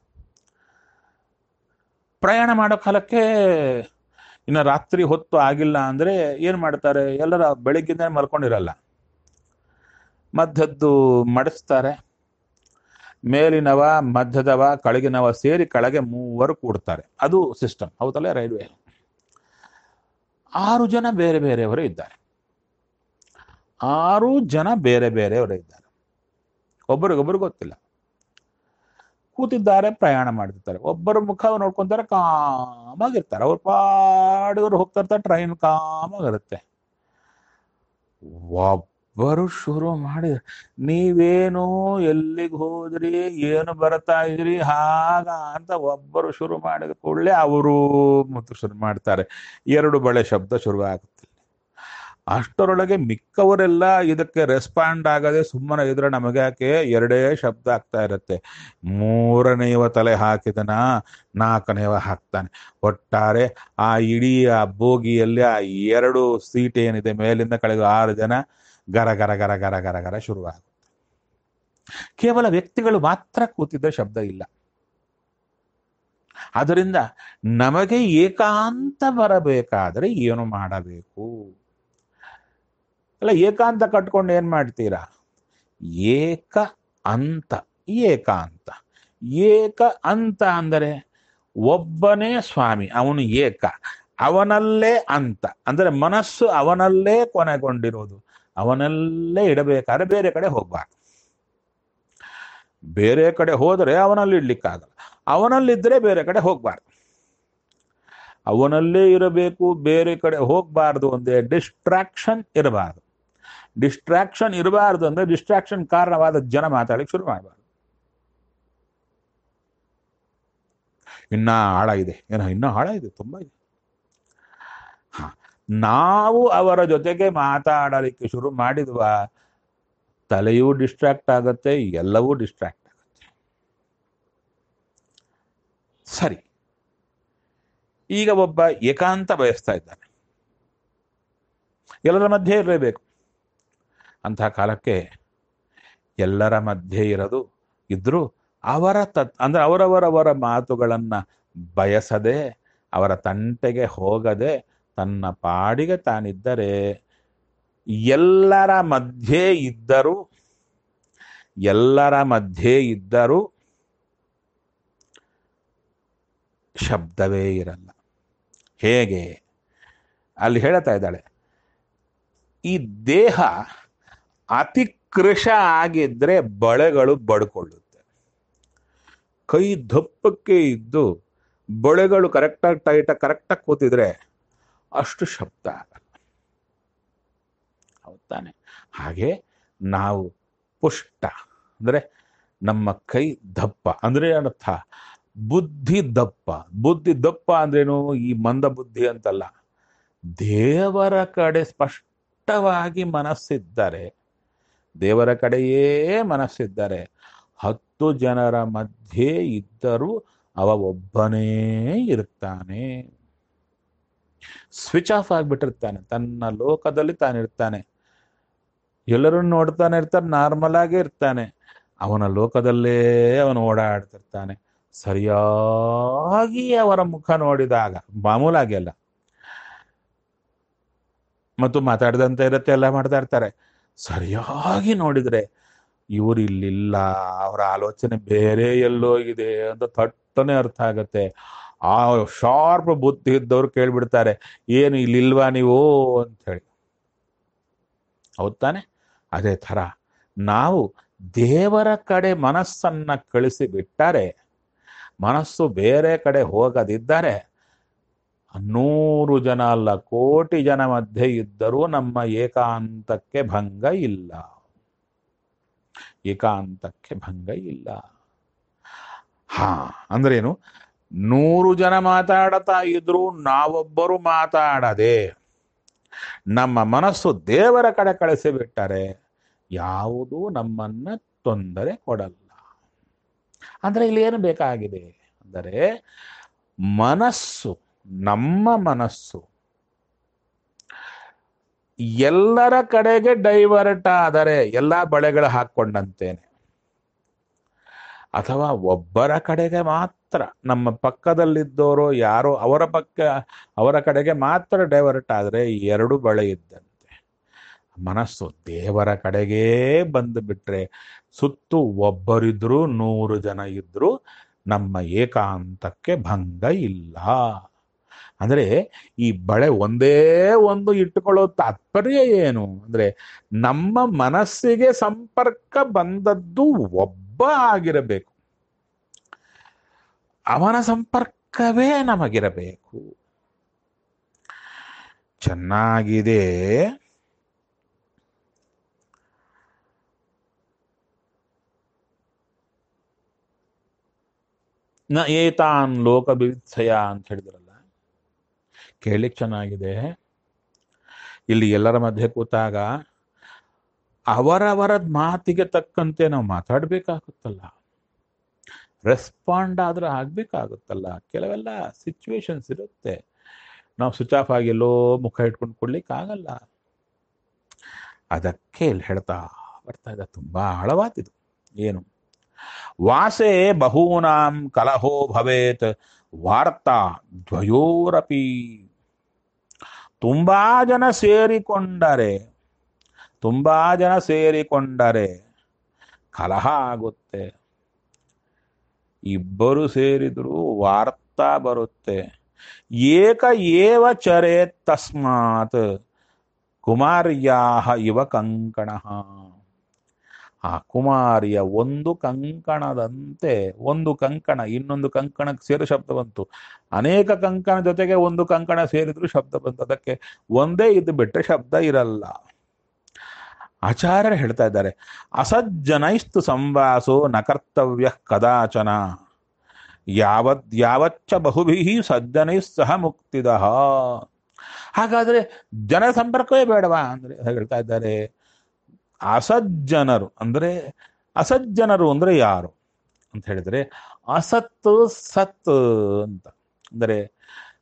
ಪ್ರಯಾಣ ಮಾಡೋ ಕಾಲಕ್ಕೆ ಇನ್ನು ರಾತ್ರಿ ಹೊತ್ತು ಆಗಿಲ್ಲ ಅಂದ್ರೆ ಏನ್ ಮಾಡ್ತಾರೆ ಎಲ್ಲರ ಬೆಳಿಗ್ಗಿಂದ ಮಲ್ಕೊಂಡಿರಲ್ಲ ಮಧ್ಯದ್ದು ಮಡಿಸ್ತಾರೆ ಮೇಲಿನವ ಮಧ್ಯದವ ಕೆಳಗಿನವ ಸೇರಿ ಕೆಳಗೆ ಮೂವರು ಕೂಡ್ತಾರೆ ಅದು ಸಿಸ್ಟಮ್ ಹೌದಲ್ಲ ರೈಲ್ವೆ ಆರು ಜನ ಬೇರೆ ಬೇರೆಯವರು ಇದ್ದಾರೆ ಆರು ಜನ ಬೇರೆ ಬೇರೆಯವರು ಇದ್ದಾರೆ ಒಬ್ಬರಿಗೊಬ್ಬರು ಗೊತ್ತಿಲ್ಲ ಕೂತಿದ್ದಾರೆ ಪ್ರಯಾಣ ಮಾಡ್ತಿರ್ತಾರೆ ಒಬ್ಬರ ಮುಖ ನೋಡ್ಕೊಂತಾರೆ ಕಾಮಾಗಿರ್ತಾರೆ ಅವ್ರ ಪಾಡಿಗರು ಹೋಗ್ತಾ ಇರ್ತಾರೆ ಟ್ರೈನ್ ಕಾಮಾಗಿರುತ್ತೆ ಒಬ್ಬರು ಶುರು ಮಾಡಿ ನೀವೇನು ಎಲ್ಲಿಗೆ ಹೋದ್ರಿ ಏನು ಬರ್ತಾ ಇದ್ರಿ ಹಾಗ ಅಂತ ಒಬ್ಬರು ಶುರು ಮಾಡಿದ ಕೂಡಲೇ ಅವರು ಮತ್ತು ಶುರು ಮಾಡ್ತಾರೆ ಎರಡು ಬಳೆ ಶಬ್ದ ಶುರುವಾಗುತ್ತೆ ಅಷ್ಟರೊಳಗೆ ಮಿಕ್ಕವರೆಲ್ಲ ಇದಕ್ಕೆ ರೆಸ್ಪಾಂಡ್ ಆಗದೆ ಸುಮ್ಮನೆ ಇದ್ರೆ ನಮಗೆ ಯಾಕೆ ಎರಡೇ ಶಬ್ದ ಆಗ್ತಾ ಇರುತ್ತೆ ಮೂರನೆಯವ ತಲೆ ಹಾಕಿದನ ನಾಲ್ಕನೆಯವ ಹಾಕ್ತಾನೆ ಒಟ್ಟಾರೆ ಆ ಇಡೀ ಆ ಬೋಗಿಯಲ್ಲಿ ಆ ಎರಡು ಸೀಟ್ ಏನಿದೆ ಮೇಲಿಂದ ಕೆಳಗೆ ಆರು ಜನ ಗರ ಗರ ಗರ ಗರ ಗರ ಗರ ಶುರುವಾಗುತ್ತೆ ಕೇವಲ ವ್ಯಕ್ತಿಗಳು ಮಾತ್ರ ಕೂತಿದ್ದ ಶಬ್ದ ಇಲ್ಲ ಅದರಿಂದ ನಮಗೆ ಏಕಾಂತ ಬರಬೇಕಾದ್ರೆ ಏನು ಮಾಡಬೇಕು ಅಲ್ಲ ಏಕಾಂತ ಕಟ್ಕೊಂಡು ಏನ್ ಮಾಡ್ತೀರಾ ಏಕ ಅಂತ ಏಕಾಂತ ಏಕ ಅಂತ ಅಂದರೆ ಒಬ್ಬನೇ ಸ್ವಾಮಿ ಅವನು ಏಕ ಅವನಲ್ಲೇ ಅಂತ ಅಂದ್ರೆ ಮನಸ್ಸು ಅವನಲ್ಲೇ ಕೊನೆಗೊಂಡಿರೋದು ಅವನಲ್ಲೇ ಇಡಬೇಕಾದ್ರೆ ಬೇರೆ ಕಡೆ ಹೋಗ್ಬಾರ್ದು ಬೇರೆ ಕಡೆ ಹೋದರೆ ಅವನಲ್ಲಿ ಇಡ್ಲಿಕ್ಕಾಗಲ್ಲ ಅವನಲ್ಲಿದ್ದರೆ ಬೇರೆ ಕಡೆ ಹೋಗ್ಬಾರ್ದು ಅವನಲ್ಲೇ ಇರಬೇಕು ಬೇರೆ ಕಡೆ ಹೋಗ್ಬಾರ್ದು ಅಂದ್ರೆ ಡಿಸ್ಟ್ರಾಕ್ಷನ್ ಇರಬಾರ್ದು ಡಿಸ್ಟ್ರಾಕ್ಷನ್ ಇರಬಾರ್ದು ಅಂದ್ರೆ ಡಿಸ್ಟ್ರಾಕ್ಷನ್ ಕಾರಣವಾದ ಜನ ಮಾತಾಡಲಿಕ್ಕೆ ಶುರು ಮಾಡಬಾರ್ದು ಇನ್ನ ಆಳ ಇದೆ ಏನೋ ಇನ್ನ ಆಳ ಇದೆ ತುಂಬಾ ಇದೆ ಹ ನಾವು ಅವರ ಜೊತೆಗೆ ಮಾತಾಡಲಿಕ್ಕೆ ಶುರು ಮಾಡಿದ್ವ ತಲೆಯೂ ಡಿಸ್ಟ್ರಾಕ್ಟ್ ಆಗತ್ತೆ ಎಲ್ಲವೂ ಡಿಸ್ಟ್ರಾಕ್ಟ್ ಆಗುತ್ತೆ ಈಗ ಒಬ್ಬ ಏಕಾಂತ ಬಯಸ್ತಾ ಇದ್ದಾನೆ ಎಲ್ಲರ ಮಧ್ಯೆ ಇರಲೇಬೇಕು ಅಂತಹ ಕಾಲಕ್ಕೆ ಎಲ್ಲರ ಮಧ್ಯೆ ಇರೋದು ಇದ್ರೂ ಅವರ ತತ್ ಅಂದ್ರೆ ಅವರವರವರ ಮಾತುಗಳನ್ನ ಬಯಸದೆ ಅವರ ತಂಟೆಗೆ ಹೋಗದೆ ತನ್ನ ಪಾಡಿಗೆ ತಾನಿದ್ದರೆ ಎಲ್ಲರ ಮಧ್ಯೆ ಇದ್ದರೂ ಎಲ್ಲರ ಮಧ್ಯೆ ಇದ್ದರೂ ಶಬ್ದವೇ ಇರಲ್ಲ ಹೇಗೆ ಅಲ್ಲಿ ಹೇಳ್ತಾ ಇದ್ದಾಳೆ ಈ ದೇಹ ಅತಿ ಕೃಶ ಆಗಿದ್ರೆ ಬಳೆಗಳು ಬಡ್ಕೊಳ್ಳುತ್ತೆ ಕೈ ದಪ್ಪಕ್ಕೆ ಇದ್ದು ಬಳೆಗಳು ಕರೆಕ್ಟಾಗಿ ಟೈಟ ಕರೆಕ್ಟಾಗಿ ಕೂತಿದ್ರೆ ಅಷ್ಟು ಶಬ್ದ ಆಗಲ್ಲ ಹೌದ್ ತಾನೆ ಹಾಗೆ ನಾವು ಪುಷ್ಟ ಅಂದ್ರೆ ನಮ್ಮ ಕೈ ದಪ್ಪ ಅಂದ್ರೆ ಏನರ್ಥ ಬುದ್ಧಿ ದಪ್ಪ ಬುದ್ಧಿ ದಪ್ಪ ಅಂದ್ರೇನು ಈ ಮಂದ ಬುದ್ಧಿ ಅಂತಲ್ಲ ದೇವರ ಕಡೆ ಸ್ಪಷ್ಟವಾಗಿ ಮನಸ್ಸಿದ್ದಾರೆ ದೇವರ ಕಡೆಯೇ ಮನಸ್ಸಿದ್ದಾರೆ ಹತ್ತು ಜನರ ಮಧ್ಯೆ ಇದ್ದರೂ ಅವ ಒಬ್ಬನೇ ಇರ್ತಾನೆ ಸ್ವಿಚ್ ಆಫ್ ಆಗಿಬಿಟ್ಟಿರ್ತಾನೆ ತನ್ನ ಲೋಕದಲ್ಲಿ ತಾನಿರ್ತಾನೆ ಎಲ್ಲರನ್ನು ನೋಡ್ತಾನೆ ಇರ್ತಾನೆ ನಾರ್ಮಲ್ ಆಗೇ ಇರ್ತಾನೆ ಅವನ ಲೋಕದಲ್ಲೇ ಅವನು ಓಡಾಡ್ತಿರ್ತಾನೆ ಸರಿಯಾಗಿ ಅವರ ಮುಖ ನೋಡಿದಾಗ ಮಾಮೂಲಾಗಿ ಅಲ್ಲ ಮತ್ತು ಮಾತಾಡ್ದಂತ ಇರುತ್ತೆ ಎಲ್ಲ ಮಾಡ್ತಾ ಇರ್ತಾರೆ ಸರಿಯಾಗಿ ನೋಡಿದ್ರೆ ಇವರು ಇಲ್ಲಿಲ್ಲ ಅವರ ಆಲೋಚನೆ ಬೇರೆ ಎಲ್ಲೋಗಿದೆ ಅಂತ ತಟ್ಟನೆ ಅರ್ಥ ಆಗತ್ತೆ ಆ ಶಾರ್ಪ್ ಬುದ್ಧಿ ಇದ್ದವ್ರು ಕೇಳ್ಬಿಡ್ತಾರೆ ಏನು ಇಲ್ಲಿಲ್ವಾ ನೀವು ಅಂತ ಹೇಳಿ ಹೌದ್ ತಾನೆ ಅದೇ ಥರ ನಾವು ದೇವರ ಕಡೆ ಮನಸ್ಸನ್ನ ಕಳಿಸಿ ಬಿಟ್ಟರೆ ಮನಸ್ಸು ಬೇರೆ ಕಡೆ ಹೋಗದಿದ್ದರೆ ನೂರು ಜನ ಅಲ್ಲ ಕೋಟಿ ಜನ ಮಧ್ಯೆ ಇದ್ದರೂ ನಮ್ಮ ಏಕಾಂತಕ್ಕೆ ಭಂಗ ಇಲ್ಲ ಏಕಾಂತಕ್ಕೆ ಭಂಗ ಇಲ್ಲ ಹಾ ಅಂದ್ರೇನು ನೂರು ಜನ ಮಾತಾಡತಾ ಇದ್ರು ನಾವೊಬ್ಬರು ಮಾತಾಡದೆ ನಮ್ಮ ಮನಸ್ಸು ದೇವರ ಕಡೆ ಕಳಿಸಿಬಿಟ್ಟರೆ ಯಾವುದೂ ನಮ್ಮನ್ನ ತೊಂದರೆ ಕೊಡಲ್ಲ ಅಂದ್ರೆ ಇಲ್ಲಿ ಏನು ಬೇಕಾಗಿದೆ ಅಂದರೆ ಮನಸ್ಸು ನಮ್ಮ ಮನಸ್ಸು ಎಲ್ಲರ ಕಡೆಗೆ ಡೈವರ್ಟ್ ಆದರೆ ಎಲ್ಲ ಬಳೆಗಳು ಹಾಕ್ಕೊಂಡಂತೇನೆ ಅಥವಾ ಒಬ್ಬರ ಕಡೆಗೆ ಮಾತ್ರ ನಮ್ಮ ಪಕ್ಕದಲ್ಲಿದ್ದವರು ಯಾರೋ ಅವರ ಪಕ್ಕ ಅವರ ಕಡೆಗೆ ಮಾತ್ರ ಡೈವರ್ಟ್ ಆದರೆ ಎರಡು ಬಳೆ ಇದ್ದಂತೆ ಮನಸ್ಸು ದೇವರ ಕಡೆಗೇ ಬಂದು ಬಿಟ್ರೆ ಸುತ್ತು ಒಬ್ಬರಿದ್ರು ನೂರು ಜನ ಇದ್ರು ನಮ್ಮ ಏಕಾಂತಕ್ಕೆ ಭಂಗ ಇಲ್ಲ ಅಂದ್ರೆ ಈ ಬಳೆ ಒಂದೇ ಒಂದು ಇಟ್ಟುಕೊಳ್ಳೋ ತಾತ್ಪರ್ಯ ಏನು ಅಂದ್ರೆ ನಮ್ಮ ಮನಸ್ಸಿಗೆ ಸಂಪರ್ಕ ಬಂದದ್ದು ಒಬ್ಬ ಆಗಿರಬೇಕು ಅವನ ಸಂಪರ್ಕವೇ ನಮಗಿರಬೇಕು ಚೆನ್ನಾಗಿದೆ ನ ಏತಾನ್ ಲೋಕ ವಿವಿತ್ಸಯ ಅಂತ ಹೇಳಿದ್ರಲ್ಲ ಕೇಳಲಿಕ್ಕೆ ಚೆನ್ನಾಗಿದೆ ಇಲ್ಲಿ ಎಲ್ಲರ ಮಧ್ಯೆ ಕೂತಾಗ ಅವರವರ ಮಾತಿಗೆ ತಕ್ಕಂತೆ ನಾವು ಮಾತಾಡ್ಬೇಕಾಗುತ್ತಲ್ಲ ರೆಸ್ಪಾಂಡ್ ಆದ್ರೆ ಆಗ್ಬೇಕಾಗುತ್ತಲ್ಲ ಕೆಲವೆಲ್ಲ ಸಿಚುವೇಶನ್ಸ್ ಇರುತ್ತೆ ನಾವು ಸ್ವಿಚ್ ಆಫ್ ಆಗಿ ಎಲ್ಲೋ ಮುಖ ಇಟ್ಕೊಂಡು ಕೊಡ್ಲಿಕ್ಕೆ ಆಗಲ್ಲ ಅದಕ್ಕೆ ಇಲ್ಲಿ ಹೇಳ್ತಾ ಬರ್ತಾ ಇದೆ ತುಂಬಾ ಆಳವಾದಿದು ಏನು ವಾಸೆ ಬಹೂನಾಂ ಕಲಹೋ ಭವೇತ್ ವಾರ್ತಾ ದ್ವಯೋರಪಿ ತುಂಬಾ ಜನ ಸೇರಿಕೊಂಡರೆ ತುಂಬಾ ಜನ ಸೇರಿಕೊಂಡರೆ ಕಲಹ ಆಗುತ್ತೆ ಇಬ್ಬರು ಸೇರಿದ್ರು ವಾರ್ತಾ ಬರುತ್ತೆ ಏಕ ಏವ ಚರೆ ತಸ್ಮಾತ್ ಕುಮಾರ್ಯಾಹ ಇವ ಕಂಕಣ ಆ ಕುಮಾರಿಯ ಒಂದು ಕಂಕಣದಂತೆ ಒಂದು ಕಂಕಣ ಇನ್ನೊಂದು ಕಂಕಣಕ್ಕೆ ಸೇರು ಶಬ್ದ ಬಂತು ಅನೇಕ ಕಂಕಣ ಜೊತೆಗೆ ಒಂದು ಕಂಕಣ ಸೇರಿದ್ರು ಶಬ್ದ ಬಂತು ಅದಕ್ಕೆ ಒಂದೇ ಇದ್ದು ಬಿಟ್ರೆ ಶಬ್ದ ಇರಲ್ಲ ಆಚಾರ್ಯರು ಹೇಳ್ತಾ ಇದ್ದಾರೆ ಅಸಜ್ಜನೈಸ್ತು ಸಂವಾಸೋ ನ ಕರ್ತವ್ಯ ಕದಾಚನ ಯಾವತ್ ಯಾವಚ್ಚ ಬಹುಭಿ ಸಜ್ಜನೈ ಸಹ ಮುಕ್ತಿದ ಹಾಗಾದ್ರೆ ಜನ ಸಂಪರ್ಕವೇ ಬೇಡವಾ ಅಂದ್ರೆ ಹೇಳ್ತಾ ಇದ್ದಾರೆ ಅಸಜ್ಜನರು ಅಂದ್ರೆ ಅಸಜ್ಜನರು ಅಂದ್ರೆ ಯಾರು ಅಂತ ಹೇಳಿದ್ರೆ ಅಸತ್ತು ಸತ್ ಅಂತ ಅಂದರೆ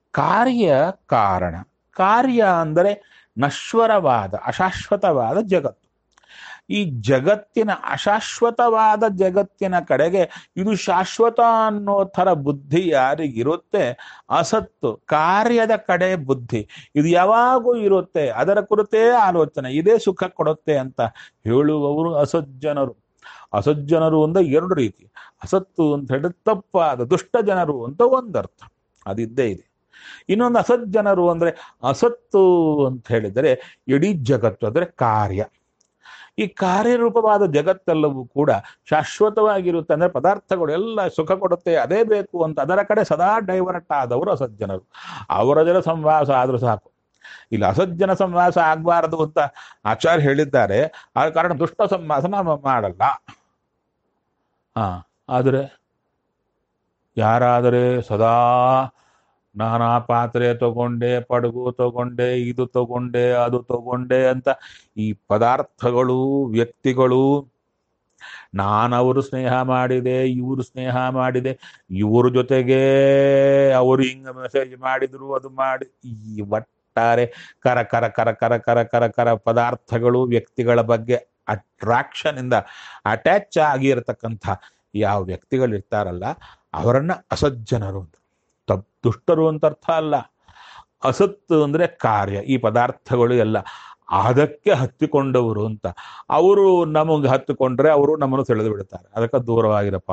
ಕಾರ್ಯ ಕಾರಣ ಕಾರ್ಯ ಅಂದರೆ ನಶ್ವರವಾದ ಅಶಾಶ್ವತವಾದ ಜಗತ್ತು ಈ ಜಗತ್ತಿನ ಅಶಾಶ್ವತವಾದ ಜಗತ್ತಿನ ಕಡೆಗೆ ಇದು ಶಾಶ್ವತ ಅನ್ನೋ ಥರ ಬುದ್ಧಿ ಯಾರಿಗಿರುತ್ತೆ ಅಸತ್ತು ಕಾರ್ಯದ ಕಡೆ ಬುದ್ಧಿ ಇದು ಯಾವಾಗೂ ಇರುತ್ತೆ ಅದರ ಕುರಿತೇ ಆಲೋಚನೆ ಇದೇ ಸುಖ ಕೊಡುತ್ತೆ ಅಂತ ಹೇಳುವವರು ಅಸಜ್ಜನರು ಅಸಜ್ಜನರು ಅಂತ ಎರಡು ರೀತಿ ಅಸತ್ತು ಅಂತ ಹೇಳಿದ್ರೆ ತಪ್ಪಾದ ದುಷ್ಟ ಜನರು ಅಂತ ಒಂದರ್ಥ ಅದಿದ್ದೇ ಇದೆ ಇನ್ನೊಂದು ಅಸಜ್ಜನರು ಅಂದ್ರೆ ಅಸತ್ತು ಅಂತ ಹೇಳಿದರೆ ಇಡೀ ಜಗತ್ತು ಅಂದ್ರೆ ಕಾರ್ಯ ಈ ಕಾರ್ಯರೂಪವಾದ ಜಗತ್ತೆಲ್ಲವೂ ಕೂಡ ಶಾಶ್ವತವಾಗಿರುತ್ತೆ ಅಂದ್ರೆ ಪದಾರ್ಥಗಳು ಎಲ್ಲ ಸುಖ ಕೊಡುತ್ತೆ ಅದೇ ಬೇಕು ಅಂತ ಅದರ ಕಡೆ ಸದಾ ಡೈವರ್ಟ್ ಆದವರು ಅಸಜ್ಜನರು ಅವರ ಜನ ಸಂವಾಸ ಆದ್ರೂ ಸಾಕು ಇಲ್ಲಿ ಅಸಜ್ಜನ ಸಂವಾಸ ಆಗಬಾರದು ಅಂತ ಆಚಾರ್ಯ ಹೇಳಿದ್ದಾರೆ ಆ ಕಾರಣ ದುಷ್ಟ ಸಂವಾಸ ನಾವು ಮಾಡಲ್ಲ ಹಾ ಆದರೆ ಯಾರಾದರೆ ಸದಾ ನಾನಾ ಪಾತ್ರೆ ತಗೊಂಡೆ ಪಡಗು ತಗೊಂಡೆ ಇದು ತಗೊಂಡೆ ಅದು ತಗೊಂಡೆ ಅಂತ ಈ ಪದಾರ್ಥಗಳು ವ್ಯಕ್ತಿಗಳು ನಾನವರು ಸ್ನೇಹ ಮಾಡಿದೆ ಇವರು ಸ್ನೇಹ ಮಾಡಿದೆ ಇವ್ರ ಜೊತೆಗೆ ಅವರು ಹಿಂಗ ಮೆಸೇಜ್ ಮಾಡಿದ್ರು ಅದು ಮಾಡಿ ಈ ಒಟ್ಟಾರೆ ಕರ ಕರ ಕರ ಕರ ಕರ ಕರ ಕರ ಪದಾರ್ಥಗಳು ವ್ಯಕ್ತಿಗಳ ಬಗ್ಗೆ ಅಟ್ರಾಕ್ಷನ್ ಇಂದ ಅಟ್ಯಾಚ್ ಆಗಿರತಕ್ಕಂಥ ಯಾವ ವ್ಯಕ್ತಿಗಳು ಇರ್ತಾರಲ್ಲ ಅವರನ್ನ ಅಸಜ್ಜನರು ಅಂತ ತಪ್ ದುಷ್ಟರು ಅಂತ ಅರ್ಥ ಅಲ್ಲ ಅಸತ್ತು ಅಂದ್ರೆ ಕಾರ್ಯ ಈ ಪದಾರ್ಥಗಳು ಎಲ್ಲ ಅದಕ್ಕೆ ಹತ್ತಿಕೊಂಡವರು ಅಂತ ಅವರು ನಮಗೆ ಹತ್ತಿಕೊಂಡ್ರೆ ಅವರು ನಮ್ಮನ್ನು ಸೆಳೆದು ಬಿಡ್ತಾರೆ ಅದಕ್ಕೆ ದೂರವಾಗಿರಪ್ಪ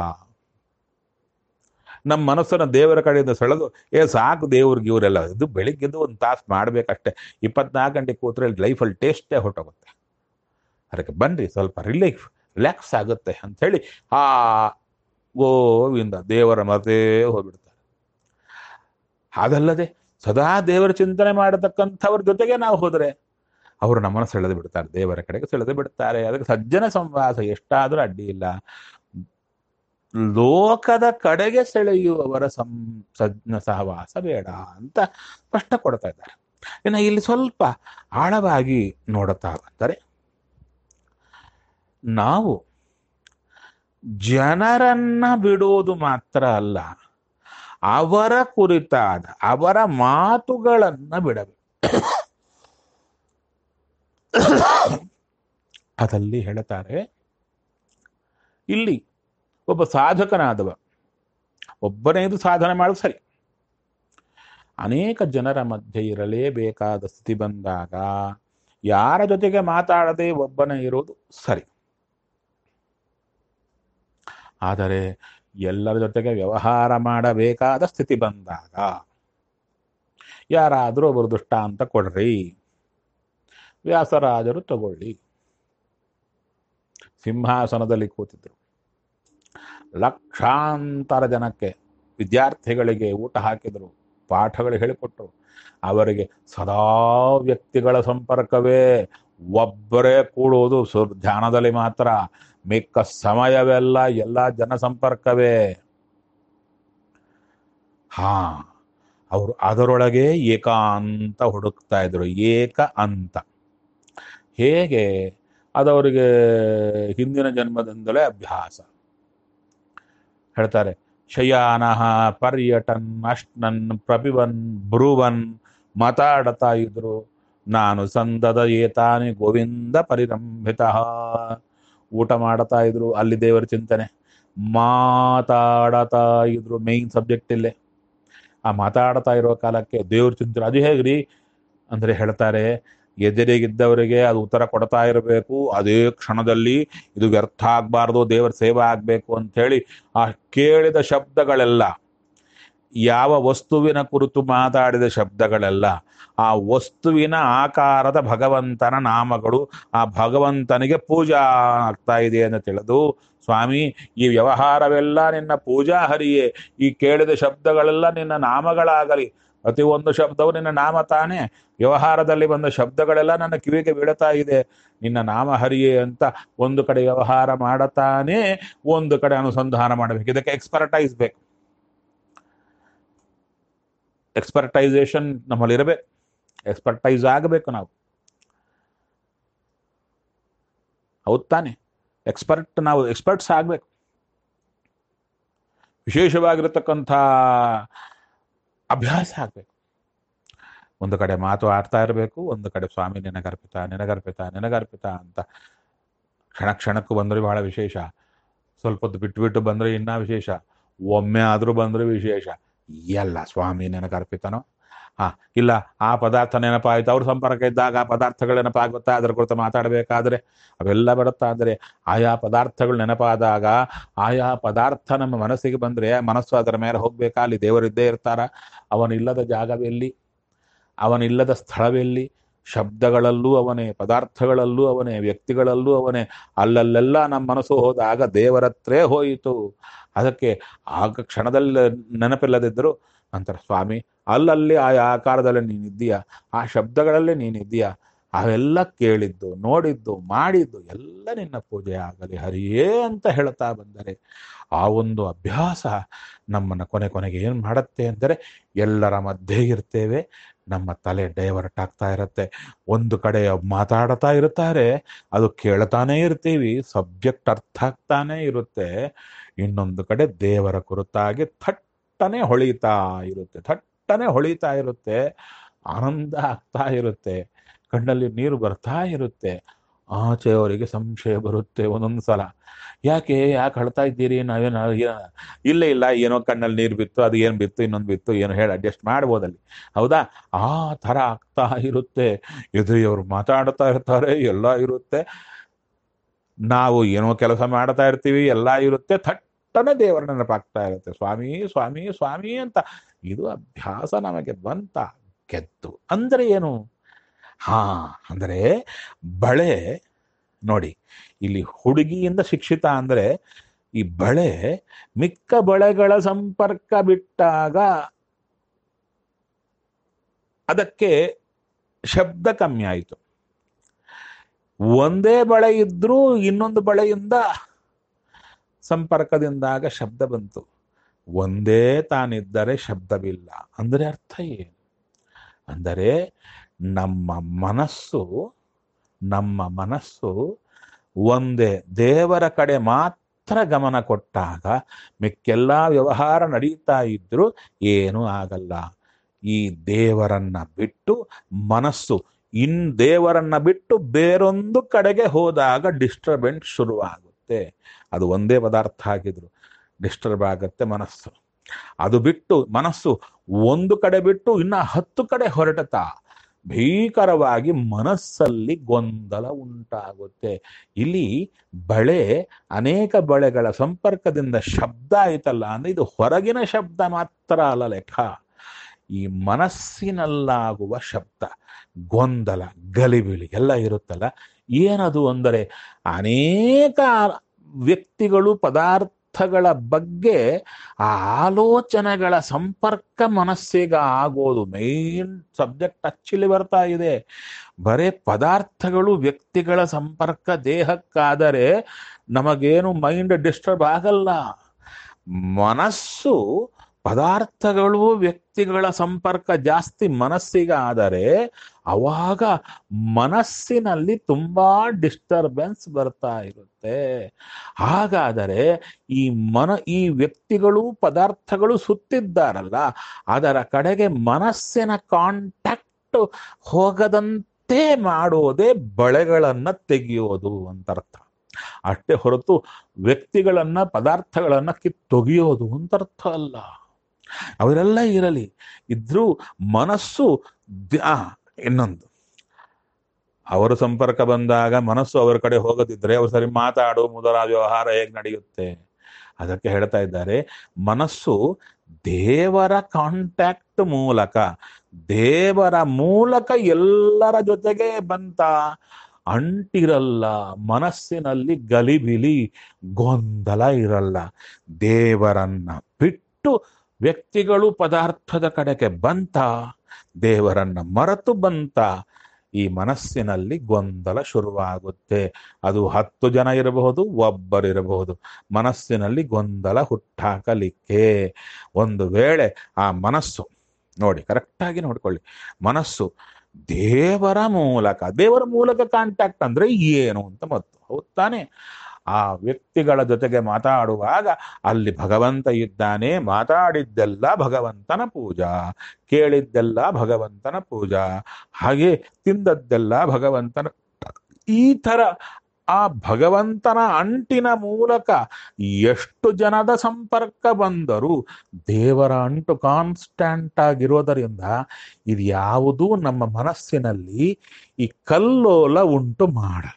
ನಮ್ಮ ಮನಸ್ಸನ್ನ ದೇವರ ಕಡೆಯಿಂದ ಸೆಳೆದು ಏ ಸಾಕು ದೇವ್ರಿಗೆ ಇವರೆಲ್ಲ ಇದು ಬೆಳಿಗ್ಗೆದ್ದು ಒಂದು ತಾಸು ಮಾಡ್ಬೇಕಷ್ಟೇ ಇಪ್ಪತ್ನಾಲ್ಕು ಗಂಟೆ ಕೂತ್ರೆ ಲೈಫಲ್ಲಿ ಟೇಸ್ಟೇ ಹೊಟ್ಟೋಗುತ್ತೆ ಅದಕ್ಕೆ ಬನ್ರಿ ಸ್ವಲ್ಪ ರಿಲೀಫ್ ರಿಲ್ಯಾಕ್ಸ್ ಆಗುತ್ತೆ ಅಂಥೇಳಿ ಆ ಗೋವಿಂದ ದೇವರ ಮತೇ ಹೋಗ್ಬಿಡ್ತಾರೆ ಅದಲ್ಲದೆ ಸದಾ ದೇವರ ಚಿಂತನೆ ಮಾಡತಕ್ಕಂಥವ್ರ ಜೊತೆಗೆ ನಾವು ಹೋದರೆ ಅವರು ನಮ್ಮನ್ನು ಸೆಳೆದು ಬಿಡ್ತಾರೆ ದೇವರ ಕಡೆಗೆ ಸೆಳೆದು ಬಿಡ್ತಾರೆ ಅದಕ್ಕೆ ಸಜ್ಜನ ಸಂವಾಸ ಎಷ್ಟಾದರೂ ಅಡ್ಡಿ ಇಲ್ಲ ಲೋಕದ ಕಡೆಗೆ ಸೆಳೆಯುವವರ ಸಂ ಸಜ್ಜನ ಸಹವಾಸ ಬೇಡ ಅಂತ ಸ್ಪಷ್ಟ ಕೊಡ್ತಾ ಇದ್ದಾರೆ ಇನ್ನು ಇಲ್ಲಿ ಸ್ವಲ್ಪ ಆಳವಾಗಿ ನೋಡುತ್ತಾ ಬಂದರೆ ನಾವು ಜನರನ್ನ ಬಿಡುವುದು ಮಾತ್ರ ಅಲ್ಲ ಅವರ ಕುರಿತಾದ ಅವರ ಮಾತುಗಳನ್ನ ಬಿಡಬೇಕು ಅದಲ್ಲಿ ಹೇಳ್ತಾರೆ ಇಲ್ಲಿ ಒಬ್ಬ ಸಾಧಕನಾದವ ಒಬ್ಬನೇ ಇದು ಸಾಧನೆ ಮಾಡೋದು ಸರಿ ಅನೇಕ ಜನರ ಮಧ್ಯೆ ಇರಲೇಬೇಕಾದ ಸ್ಥಿತಿ ಬಂದಾಗ ಯಾರ ಜೊತೆಗೆ ಮಾತಾಡದೆ ಒಬ್ಬನೇ ಇರೋದು ಸರಿ ಆದರೆ ಎಲ್ಲರ ಜೊತೆಗೆ ವ್ಯವಹಾರ ಮಾಡಬೇಕಾದ ಸ್ಥಿತಿ ಬಂದಾಗ ಯಾರಾದರೂ ಒಬ್ಬರು ದುಷ್ಟ ಅಂತ ಕೊಡ್ರಿ ವ್ಯಾಸರಾಜರು ತಗೊಳ್ಳಿ ಸಿಂಹಾಸನದಲ್ಲಿ ಕೂತಿದ್ರು ಲಕ್ಷಾಂತರ ಜನಕ್ಕೆ ವಿದ್ಯಾರ್ಥಿಗಳಿಗೆ ಊಟ ಹಾಕಿದರು ಪಾಠಗಳು ಹೇಳಿಕೊಟ್ರು ಅವರಿಗೆ ಸದಾ ವ್ಯಕ್ತಿಗಳ ಸಂಪರ್ಕವೇ ಒಬ್ಬರೇ ಕೂಡುವುದು ಸು ಧ್ಯಾನದಲ್ಲಿ ಮಾತ್ರ ಮಿಕ್ಕ ಸಮಯವೆಲ್ಲ ಎಲ್ಲ ಜನ ಸಂಪರ್ಕವೇ ಹಾ ಅವರು ಅದರೊಳಗೆ ಏಕಾಂತ ಹುಡುಕ್ತಾ ಇದ್ರು ಏಕ ಅಂತ ಹೇಗೆ ಅದವರಿಗೆ ಹಿಂದಿನ ಜನ್ಮದಿಂದಲೇ ಅಭ್ಯಾಸ ಹೇಳ್ತಾರೆ ಶಯಾನಃ ಪರ್ಯಟನ್ ಅಶ್ನನ್ ಪ್ರಪಿವನ್ ಬ್ರುವನ್ ಮಾತಾಡ್ತಾ ಇದ್ರು ನಾನು ಸಂದದ ಏತಾನಿ ಗೋವಿಂದ ಪರಿರಂಭಿತ ಊಟ ಮಾಡ್ತಾ ಇದ್ರು ಅಲ್ಲಿ ದೇವರ ಚಿಂತನೆ ಮಾತಾಡತಾ ಇದ್ರು ಮೇನ್ ಸಬ್ಜೆಕ್ಟ್ ಇಲ್ಲೇ ಆ ಮಾತಾಡ್ತಾ ಇರೋ ಕಾಲಕ್ಕೆ ದೇವ್ರ ಚಿಂತನೆ ಅದು ಹೇಗ್ರಿ ಅಂದ್ರೆ ಹೇಳ್ತಾರೆ ಎದುರಿಗಿದ್ದವರಿಗೆ ಅದು ಉತ್ತರ ಕೊಡ್ತಾ ಇರಬೇಕು ಅದೇ ಕ್ಷಣದಲ್ಲಿ ಇದು ವ್ಯರ್ಥ ಆಗ್ಬಾರ್ದು ದೇವರ ಸೇವೆ ಆಗ್ಬೇಕು ಅಂತ ಹೇಳಿ ಆ ಕೇಳಿದ ಶಬ್ದಗಳೆಲ್ಲ ಯಾವ ವಸ್ತುವಿನ ಕುರಿತು ಮಾತಾಡಿದ ಶಬ್ದಗಳೆಲ್ಲ ಆ ವಸ್ತುವಿನ ಆಕಾರದ ಭಗವಂತನ ನಾಮಗಳು ಆ ಭಗವಂತನಿಗೆ ಪೂಜಾ ಆಗ್ತಾ ಇದೆ ಅಂತ ತಿಳಿದು ಸ್ವಾಮಿ ಈ ವ್ಯವಹಾರವೆಲ್ಲ ನಿನ್ನ ಪೂಜಾ ಹರಿಯೇ ಈ ಕೇಳಿದ ಶಬ್ದಗಳೆಲ್ಲ ನಿನ್ನ ನಾಮಗಳಾಗಲಿ ಪ್ರತಿ ಒಂದು ಶಬ್ದವು ನಿನ್ನ ನಾಮ ತಾನೇ ವ್ಯವಹಾರದಲ್ಲಿ ಬಂದ ಶಬ್ದಗಳೆಲ್ಲ ನನ್ನ ಕಿವಿಗೆ ಬೀಳ್ತಾ ಇದೆ ನಿನ್ನ ನಾಮ ಹರಿಯೇ ಅಂತ ಒಂದು ಕಡೆ ವ್ಯವಹಾರ ಮಾಡತಾನೇ ಒಂದು ಕಡೆ ಅನುಸಂಧಾನ ಮಾಡಬೇಕು ಇದಕ್ಕೆ ಎಕ್ಸ್ಪರ್ಟೈಸ್ ಬೇಕು ಎಕ್ಸ್ಪರ್ಟೈಸೇಷನ್ ನಮ್ಮಲ್ಲಿ ಇರಬೇಕು ಎಕ್ಸ್ಪರ್ಟೈಸ್ ಆಗಬೇಕು ನಾವು ಹೌದ್ ತಾನೆ ಎಕ್ಸ್ಪರ್ಟ್ ನಾವು ಎಕ್ಸ್ಪರ್ಟ್ಸ್ ಆಗಬೇಕು ವಿಶೇಷವಾಗಿರತಕ್ಕಂಥ ಅಭ್ಯಾಸ ಆಗಬೇಕು ಒಂದು ಕಡೆ ಮಾತು ಆಡ್ತಾ ಇರಬೇಕು ಒಂದು ಕಡೆ ಸ್ವಾಮಿ ನಿನಗರ್ಪಿತ ನಿನಗರ್ಪಿತ ನಿನಗರ್ಪಿತ ಅಂತ ಕ್ಷಣ ಕ್ಷಣಕ್ಕೂ ಬಂದರೆ ಬಹಳ ವಿಶೇಷ ಸ್ವಲ್ಪ ಹೊತ್ತು ಬಿಟ್ಟು ಬಿಟ್ಟು ಬಂದರೆ ಇನ್ನೂ ವಿಶೇಷ ಒಮ್ಮೆ ಆದರೂ ಬಂದರೆ ವಿಶೇಷ ಎಲ್ಲ ಸ್ವಾಮಿ ನೆನಕರ್ಪಿತನೋ ಹಾ ಇಲ್ಲ ಆ ಪದಾರ್ಥ ನೆನಪಾಯ್ತು ಅವ್ರ ಸಂಪರ್ಕ ಇದ್ದಾಗ ಆ ಪದಾರ್ಥಗಳು ನೆನಪಾಗುತ್ತಾ ಅದರ ಕುರಿತು ಮಾತಾಡಬೇಕಾದ್ರೆ ಅವೆಲ್ಲ ಬರುತ್ತಾ ಅಂದರೆ ಆಯಾ ಪದಾರ್ಥಗಳು ನೆನಪಾದಾಗ ಆಯಾ ಪದಾರ್ಥ ನಮ್ಮ ಮನಸ್ಸಿಗೆ ಬಂದರೆ ಮನಸ್ಸು ಅದರ ಮೇಲೆ ಹೋಗ್ಬೇಕಾ ಅಲ್ಲಿ ದೇವರಿದ್ದೇ ಇರ್ತಾರ ಅವನಿಲ್ಲದ ಜಾಗವೆಲ್ಲಿ ಅವನಿಲ್ಲದ ಸ್ಥಳವೆಲ್ಲಿ ಶಬ್ದಗಳಲ್ಲೂ ಅವನೇ ಪದಾರ್ಥಗಳಲ್ಲೂ ಅವನೇ ವ್ಯಕ್ತಿಗಳಲ್ಲೂ ಅವನೇ ಅಲ್ಲಲ್ಲೆಲ್ಲ ನಮ್ಮ ಮನಸ್ಸು ಹೋದಾಗ ದೇವರತ್ರೇ ಹೋಯಿತು ಅದಕ್ಕೆ ಆಗ ಕ್ಷಣದಲ್ಲಿ ನೆನಪಿಲ್ಲದಿದ್ದರೂ ನಂತರ ಸ್ವಾಮಿ ಅಲ್ಲಲ್ಲಿ ಆ ಆಕಾರದಲ್ಲಿ ನೀನಿದ್ದೀಯ ಆ ಶಬ್ದಗಳಲ್ಲಿ ನೀನಿದ್ದೀಯ ಅವೆಲ್ಲ ಕೇಳಿದ್ದು ನೋಡಿದ್ದು ಮಾಡಿದ್ದು ಎಲ್ಲ ನಿನ್ನ ಪೂಜೆ ಆಗಲಿ ಹರಿಯೇ ಅಂತ ಹೇಳ್ತಾ ಬಂದರೆ ಆ ಒಂದು ಅಭ್ಯಾಸ ನಮ್ಮನ್ನು ಕೊನೆ ಕೊನೆಗೆ ಏನು ಮಾಡುತ್ತೆ ಅಂದರೆ ಎಲ್ಲರ ಮಧ್ಯೆ ಇರ್ತೇವೆ ನಮ್ಮ ತಲೆ ಡೈವರ್ಟ್ ಆಗ್ತಾ ಇರುತ್ತೆ ಒಂದು ಕಡೆ ಮಾತಾಡ್ತಾ ಇರ್ತಾರೆ ಅದು ಕೇಳ್ತಾನೇ ಇರ್ತೀವಿ ಸಬ್ಜೆಕ್ಟ್ ಅರ್ಥ ಆಗ್ತಾನೇ ಇರುತ್ತೆ ಇನ್ನೊಂದು ಕಡೆ ದೇವರ ಕುರಿತಾಗಿ ಥಟ್ಟನೆ ಹೊಳಿತಾ ಇರುತ್ತೆ ಥಟ್ಟನೆ ಹೊಳಿತಾ ಇರುತ್ತೆ ಆನಂದ ಆಗ್ತಾ ಇರುತ್ತೆ ಕಣ್ಣಲ್ಲಿ ನೀರು ಬರ್ತಾ ಇರುತ್ತೆ ಆಚೆಯವರಿಗೆ ಸಂಶಯ ಬರುತ್ತೆ ಒಂದೊಂದು ಸಲ ಯಾಕೆ ಯಾಕೆ ಅಳ್ತಾ ಇದ್ದೀರಿ ನಾವೇನು ಇಲ್ಲ ಇಲ್ಲ ಏನೋ ಕಣ್ಣಲ್ಲಿ ನೀರು ಬಿತ್ತು ಅದು ಏನು ಬಿತ್ತು ಇನ್ನೊಂದು ಬಿತ್ತು ಏನೋ ಹೇಳಿ ಅಡ್ಜಸ್ಟ್ ಮಾಡ್ಬೋದಲ್ಲಿ ಹೌದಾ ಆ ಥರ ಆಗ್ತಾ ಇರುತ್ತೆ ಎದುರಿಯವರು ಮಾತಾಡ್ತಾ ಇರ್ತಾರೆ ಎಲ್ಲ ಇರುತ್ತೆ ನಾವು ಏನೋ ಕೆಲಸ ಮಾಡ್ತಾ ಇರ್ತೀವಿ ಎಲ್ಲ ಇರುತ್ತೆ ಥಟ್ಟನೆ ದೇವರ ನೆನಪಾಗ್ತಾ ಇರುತ್ತೆ ಸ್ವಾಮಿ ಸ್ವಾಮಿ ಸ್ವಾಮಿ ಅಂತ ಇದು ಅಭ್ಯಾಸ ನಮಗೆ ಬಂತ ಗೆದ್ದು ಅಂದ್ರೆ ಏನು ಹಾ ಅಂದರೆ ಬಳೆ ನೋಡಿ ಇಲ್ಲಿ ಹುಡುಗಿಯಿಂದ ಶಿಕ್ಷಿತ ಅಂದ್ರೆ ಈ ಬಳೆ ಮಿಕ್ಕ ಬಳೆಗಳ ಸಂಪರ್ಕ ಬಿಟ್ಟಾಗ ಅದಕ್ಕೆ ಶಬ್ದ ಕಮ್ಮಿ ಆಯಿತು ಒಂದೇ ಬಳೆ ಇದ್ರೂ ಇನ್ನೊಂದು ಬಳೆಯಿಂದ ಸಂಪರ್ಕದಿಂದಾಗ ಶಬ್ದ ಬಂತು ಒಂದೇ ತಾನಿದ್ದರೆ ಶಬ್ದವಿಲ್ಲ ಅಂದರೆ ಅರ್ಥ ಏನು ಅಂದರೆ ನಮ್ಮ ಮನಸ್ಸು ನಮ್ಮ ಮನಸ್ಸು ಒಂದೇ ದೇವರ ಕಡೆ ಮಾತ್ರ ಗಮನ ಕೊಟ್ಟಾಗ ಮಿಕ್ಕೆಲ್ಲ ವ್ಯವಹಾರ ನಡೀತಾ ಇದ್ರೂ ಏನೂ ಆಗಲ್ಲ ಈ ದೇವರನ್ನ ಬಿಟ್ಟು ಮನಸ್ಸು ಇನ್ ದೇವರನ್ನ ಬಿಟ್ಟು ಬೇರೊಂದು ಕಡೆಗೆ ಹೋದಾಗ ಡಿಸ್ಟರ್ಬೆನ್ಸ್ ಶುರುವಾಗುತ್ತೆ ಅದು ಒಂದೇ ಪದಾರ್ಥ ಆಗಿದ್ರು ಡಿಸ್ಟರ್ಬ್ ಆಗುತ್ತೆ ಮನಸ್ಸು ಅದು ಬಿಟ್ಟು ಮನಸ್ಸು ಒಂದು ಕಡೆ ಬಿಟ್ಟು ಇನ್ನ ಹತ್ತು ಕಡೆ ಹೊರಟತಾ ಭೀಕರವಾಗಿ ಮನಸ್ಸಲ್ಲಿ ಗೊಂದಲ ಉಂಟಾಗುತ್ತೆ ಇಲ್ಲಿ ಬಳೆ ಅನೇಕ ಬಳೆಗಳ ಸಂಪರ್ಕದಿಂದ ಶಬ್ದ ಆಯ್ತಲ್ಲ ಅಂದ್ರೆ ಇದು ಹೊರಗಿನ ಶಬ್ದ ಮಾತ್ರ ಅಲ್ಲ ಲೆಕ್ಕ ಈ ಮನಸ್ಸಿನಲ್ಲಾಗುವ ಶಬ್ದ ಗೊಂದಲ ಗಲಿಬಿಲಿ ಎಲ್ಲ ಇರುತ್ತಲ್ಲ ಏನದು ಅಂದರೆ ಅನೇಕ ವ್ಯಕ್ತಿಗಳು ಪದಾರ್ಥಗಳ ಬಗ್ಗೆ ಆ ಆಲೋಚನೆಗಳ ಸಂಪರ್ಕ ಮನಸ್ಸಿಗೆ ಆಗೋದು ಮೇನ್ ಸಬ್ಜೆಕ್ಟ್ ಅಚ್ಚಿಲಿ ಬರ್ತಾ ಇದೆ ಬರೇ ಪದಾರ್ಥಗಳು ವ್ಯಕ್ತಿಗಳ ಸಂಪರ್ಕ ದೇಹಕ್ಕಾದರೆ ನಮಗೇನು ಮೈಂಡ್ ಡಿಸ್ಟರ್ಬ್ ಆಗಲ್ಲ ಮನಸ್ಸು ಪದಾರ್ಥಗಳು ವ್ಯಕ್ತಿಗಳ ಸಂಪರ್ಕ ಜಾಸ್ತಿ ಮನಸ್ಸಿಗೆ ಆದರೆ ಅವಾಗ ಮನಸ್ಸಿನಲ್ಲಿ ತುಂಬಾ ಡಿಸ್ಟರ್ಬೆನ್ಸ್ ಬರ್ತಾ ಇರುತ್ತೆ ಹಾಗಾದರೆ ಈ ಮನ ಈ ವ್ಯಕ್ತಿಗಳು ಪದಾರ್ಥಗಳು ಸುತ್ತಿದ್ದಾರಲ್ಲ ಅದರ ಕಡೆಗೆ ಮನಸ್ಸಿನ ಕಾಂಟ್ಯಾಕ್ಟ್ ಹೋಗದಂತೆ ಮಾಡೋದೇ ಬಳೆಗಳನ್ನ ತೆಗೆಯೋದು ಅಂತ ಅರ್ಥ ಅಷ್ಟೇ ಹೊರತು ವ್ಯಕ್ತಿಗಳನ್ನ ಪದಾರ್ಥಗಳನ್ನ ಕಿತ್ತೊಗೆಯೋದು ಅಂತ ಅರ್ಥ ಅಲ್ಲ ಅವರೆಲ್ಲ ಇರಲಿ ಇದ್ರೂ ಮನಸ್ಸು ಆ, ಇನ್ನೊಂದು ಅವರ ಸಂಪರ್ಕ ಬಂದಾಗ ಮನಸ್ಸು ಅವರ ಕಡೆ ಹೋಗದಿದ್ರೆ ಅವ್ರು ಸರಿ ಮಾತಾಡು ಮೊದಲ ವ್ಯವಹಾರ ಹೇಗೆ ನಡೆಯುತ್ತೆ ಅದಕ್ಕೆ ಹೇಳ್ತಾ ಇದ್ದಾರೆ ಮನಸ್ಸು ದೇವರ ಕಾಂಟ್ಯಾಕ್ಟ್ ಮೂಲಕ ದೇವರ ಮೂಲಕ ಎಲ್ಲರ ಜೊತೆಗೆ ಬಂತ ಅಂಟಿರಲ್ಲ ಮನಸ್ಸಿನಲ್ಲಿ ಗಲಿಬಿಲಿ ಗೊಂದಲ ಇರಲ್ಲ ದೇವರನ್ನ ಬಿಟ್ಟು ವ್ಯಕ್ತಿಗಳು ಪದಾರ್ಥದ ಕಡೆಗೆ ಬಂತ ದೇವರನ್ನ ಮರೆತು ಬಂತ ಈ ಮನಸ್ಸಿನಲ್ಲಿ ಗೊಂದಲ ಶುರುವಾಗುತ್ತೆ ಅದು ಹತ್ತು ಜನ ಇರಬಹುದು ಒಬ್ಬರಿರಬಹುದು ಮನಸ್ಸಿನಲ್ಲಿ ಗೊಂದಲ ಹುಟ್ಟಾಕಲಿಕ್ಕೆ ಒಂದು ವೇಳೆ ಆ ಮನಸ್ಸು ನೋಡಿ ಕರೆಕ್ಟಾಗಿ ನೋಡ್ಕೊಳ್ಳಿ ಮನಸ್ಸು ದೇವರ ಮೂಲಕ ದೇವರ ಮೂಲಕ ಕಾಂಟ್ಯಾಕ್ಟ್ ಅಂದ್ರೆ ಏನು ಅಂತ ಮತ್ತು ಹೌದ್ ತಾನೆ ಆ ವ್ಯಕ್ತಿಗಳ ಜೊತೆಗೆ ಮಾತಾಡುವಾಗ ಅಲ್ಲಿ ಭಗವಂತ ಇದ್ದಾನೆ ಮಾತಾಡಿದ್ದೆಲ್ಲ ಭಗವಂತನ ಪೂಜಾ ಕೇಳಿದ್ದೆಲ್ಲ ಭಗವಂತನ ಪೂಜಾ ಹಾಗೆ ತಿಂದದ್ದೆಲ್ಲ ಭಗವಂತನ ಈ ತರ ಆ ಭಗವಂತನ ಅಂಟಿನ ಮೂಲಕ ಎಷ್ಟು ಜನದ ಸಂಪರ್ಕ ಬಂದರೂ ದೇವರ ಅಂಟು ಕಾನ್ಸ್ಟಂಟ್ ಆಗಿರೋದರಿಂದ ಇದು ಯಾವುದೂ ನಮ್ಮ ಮನಸ್ಸಿನಲ್ಲಿ ಈ ಕಲ್ಲೋಲ ಉಂಟು ಮಾಡಲ್ಲ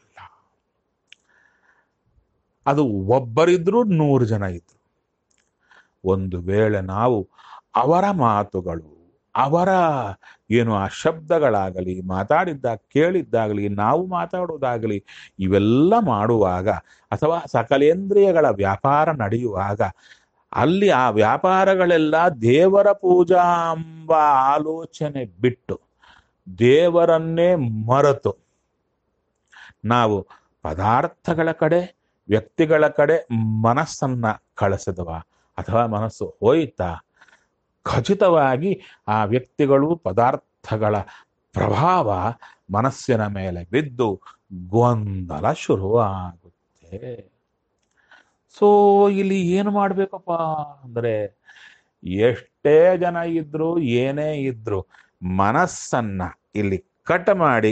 ಅದು ಒಬ್ಬರಿದ್ರು ನೂರು ಜನ ಇದ್ರು ಒಂದು ವೇಳೆ ನಾವು ಅವರ ಮಾತುಗಳು ಅವರ ಏನು ಆ ಶಬ್ದಗಳಾಗಲಿ ಮಾತಾಡಿದ್ದಾಗ ಕೇಳಿದ್ದಾಗಲಿ ನಾವು ಮಾತಾಡೋದಾಗಲಿ ಇವೆಲ್ಲ ಮಾಡುವಾಗ ಅಥವಾ ಸಕಲೇಂದ್ರಿಯಗಳ ವ್ಯಾಪಾರ ನಡೆಯುವಾಗ ಅಲ್ಲಿ ಆ ವ್ಯಾಪಾರಗಳೆಲ್ಲ ದೇವರ ಪೂಜಾ ಎಂಬ ಆಲೋಚನೆ ಬಿಟ್ಟು ದೇವರನ್ನೇ ಮರೆತು ನಾವು ಪದಾರ್ಥಗಳ ಕಡೆ ವ್ಯಕ್ತಿಗಳ ಕಡೆ ಮನಸ್ಸನ್ನ ಕಳಿಸಿದವ ಅಥವಾ ಮನಸ್ಸು ಹೋಯ್ತಾ ಖಚಿತವಾಗಿ ಆ ವ್ಯಕ್ತಿಗಳು ಪದಾರ್ಥಗಳ ಪ್ರಭಾವ ಮನಸ್ಸಿನ ಮೇಲೆ ಬಿದ್ದು ಗೊಂದಲ ಶುರುವಾಗುತ್ತೆ ಸೊ ಇಲ್ಲಿ ಏನು ಮಾಡ್ಬೇಕಪ್ಪ ಅಂದ್ರೆ ಎಷ್ಟೇ ಜನ ಇದ್ರು ಏನೇ ಇದ್ರು ಮನಸ್ಸನ್ನ ಇಲ್ಲಿ ಕಟ್ ಮಾಡಿ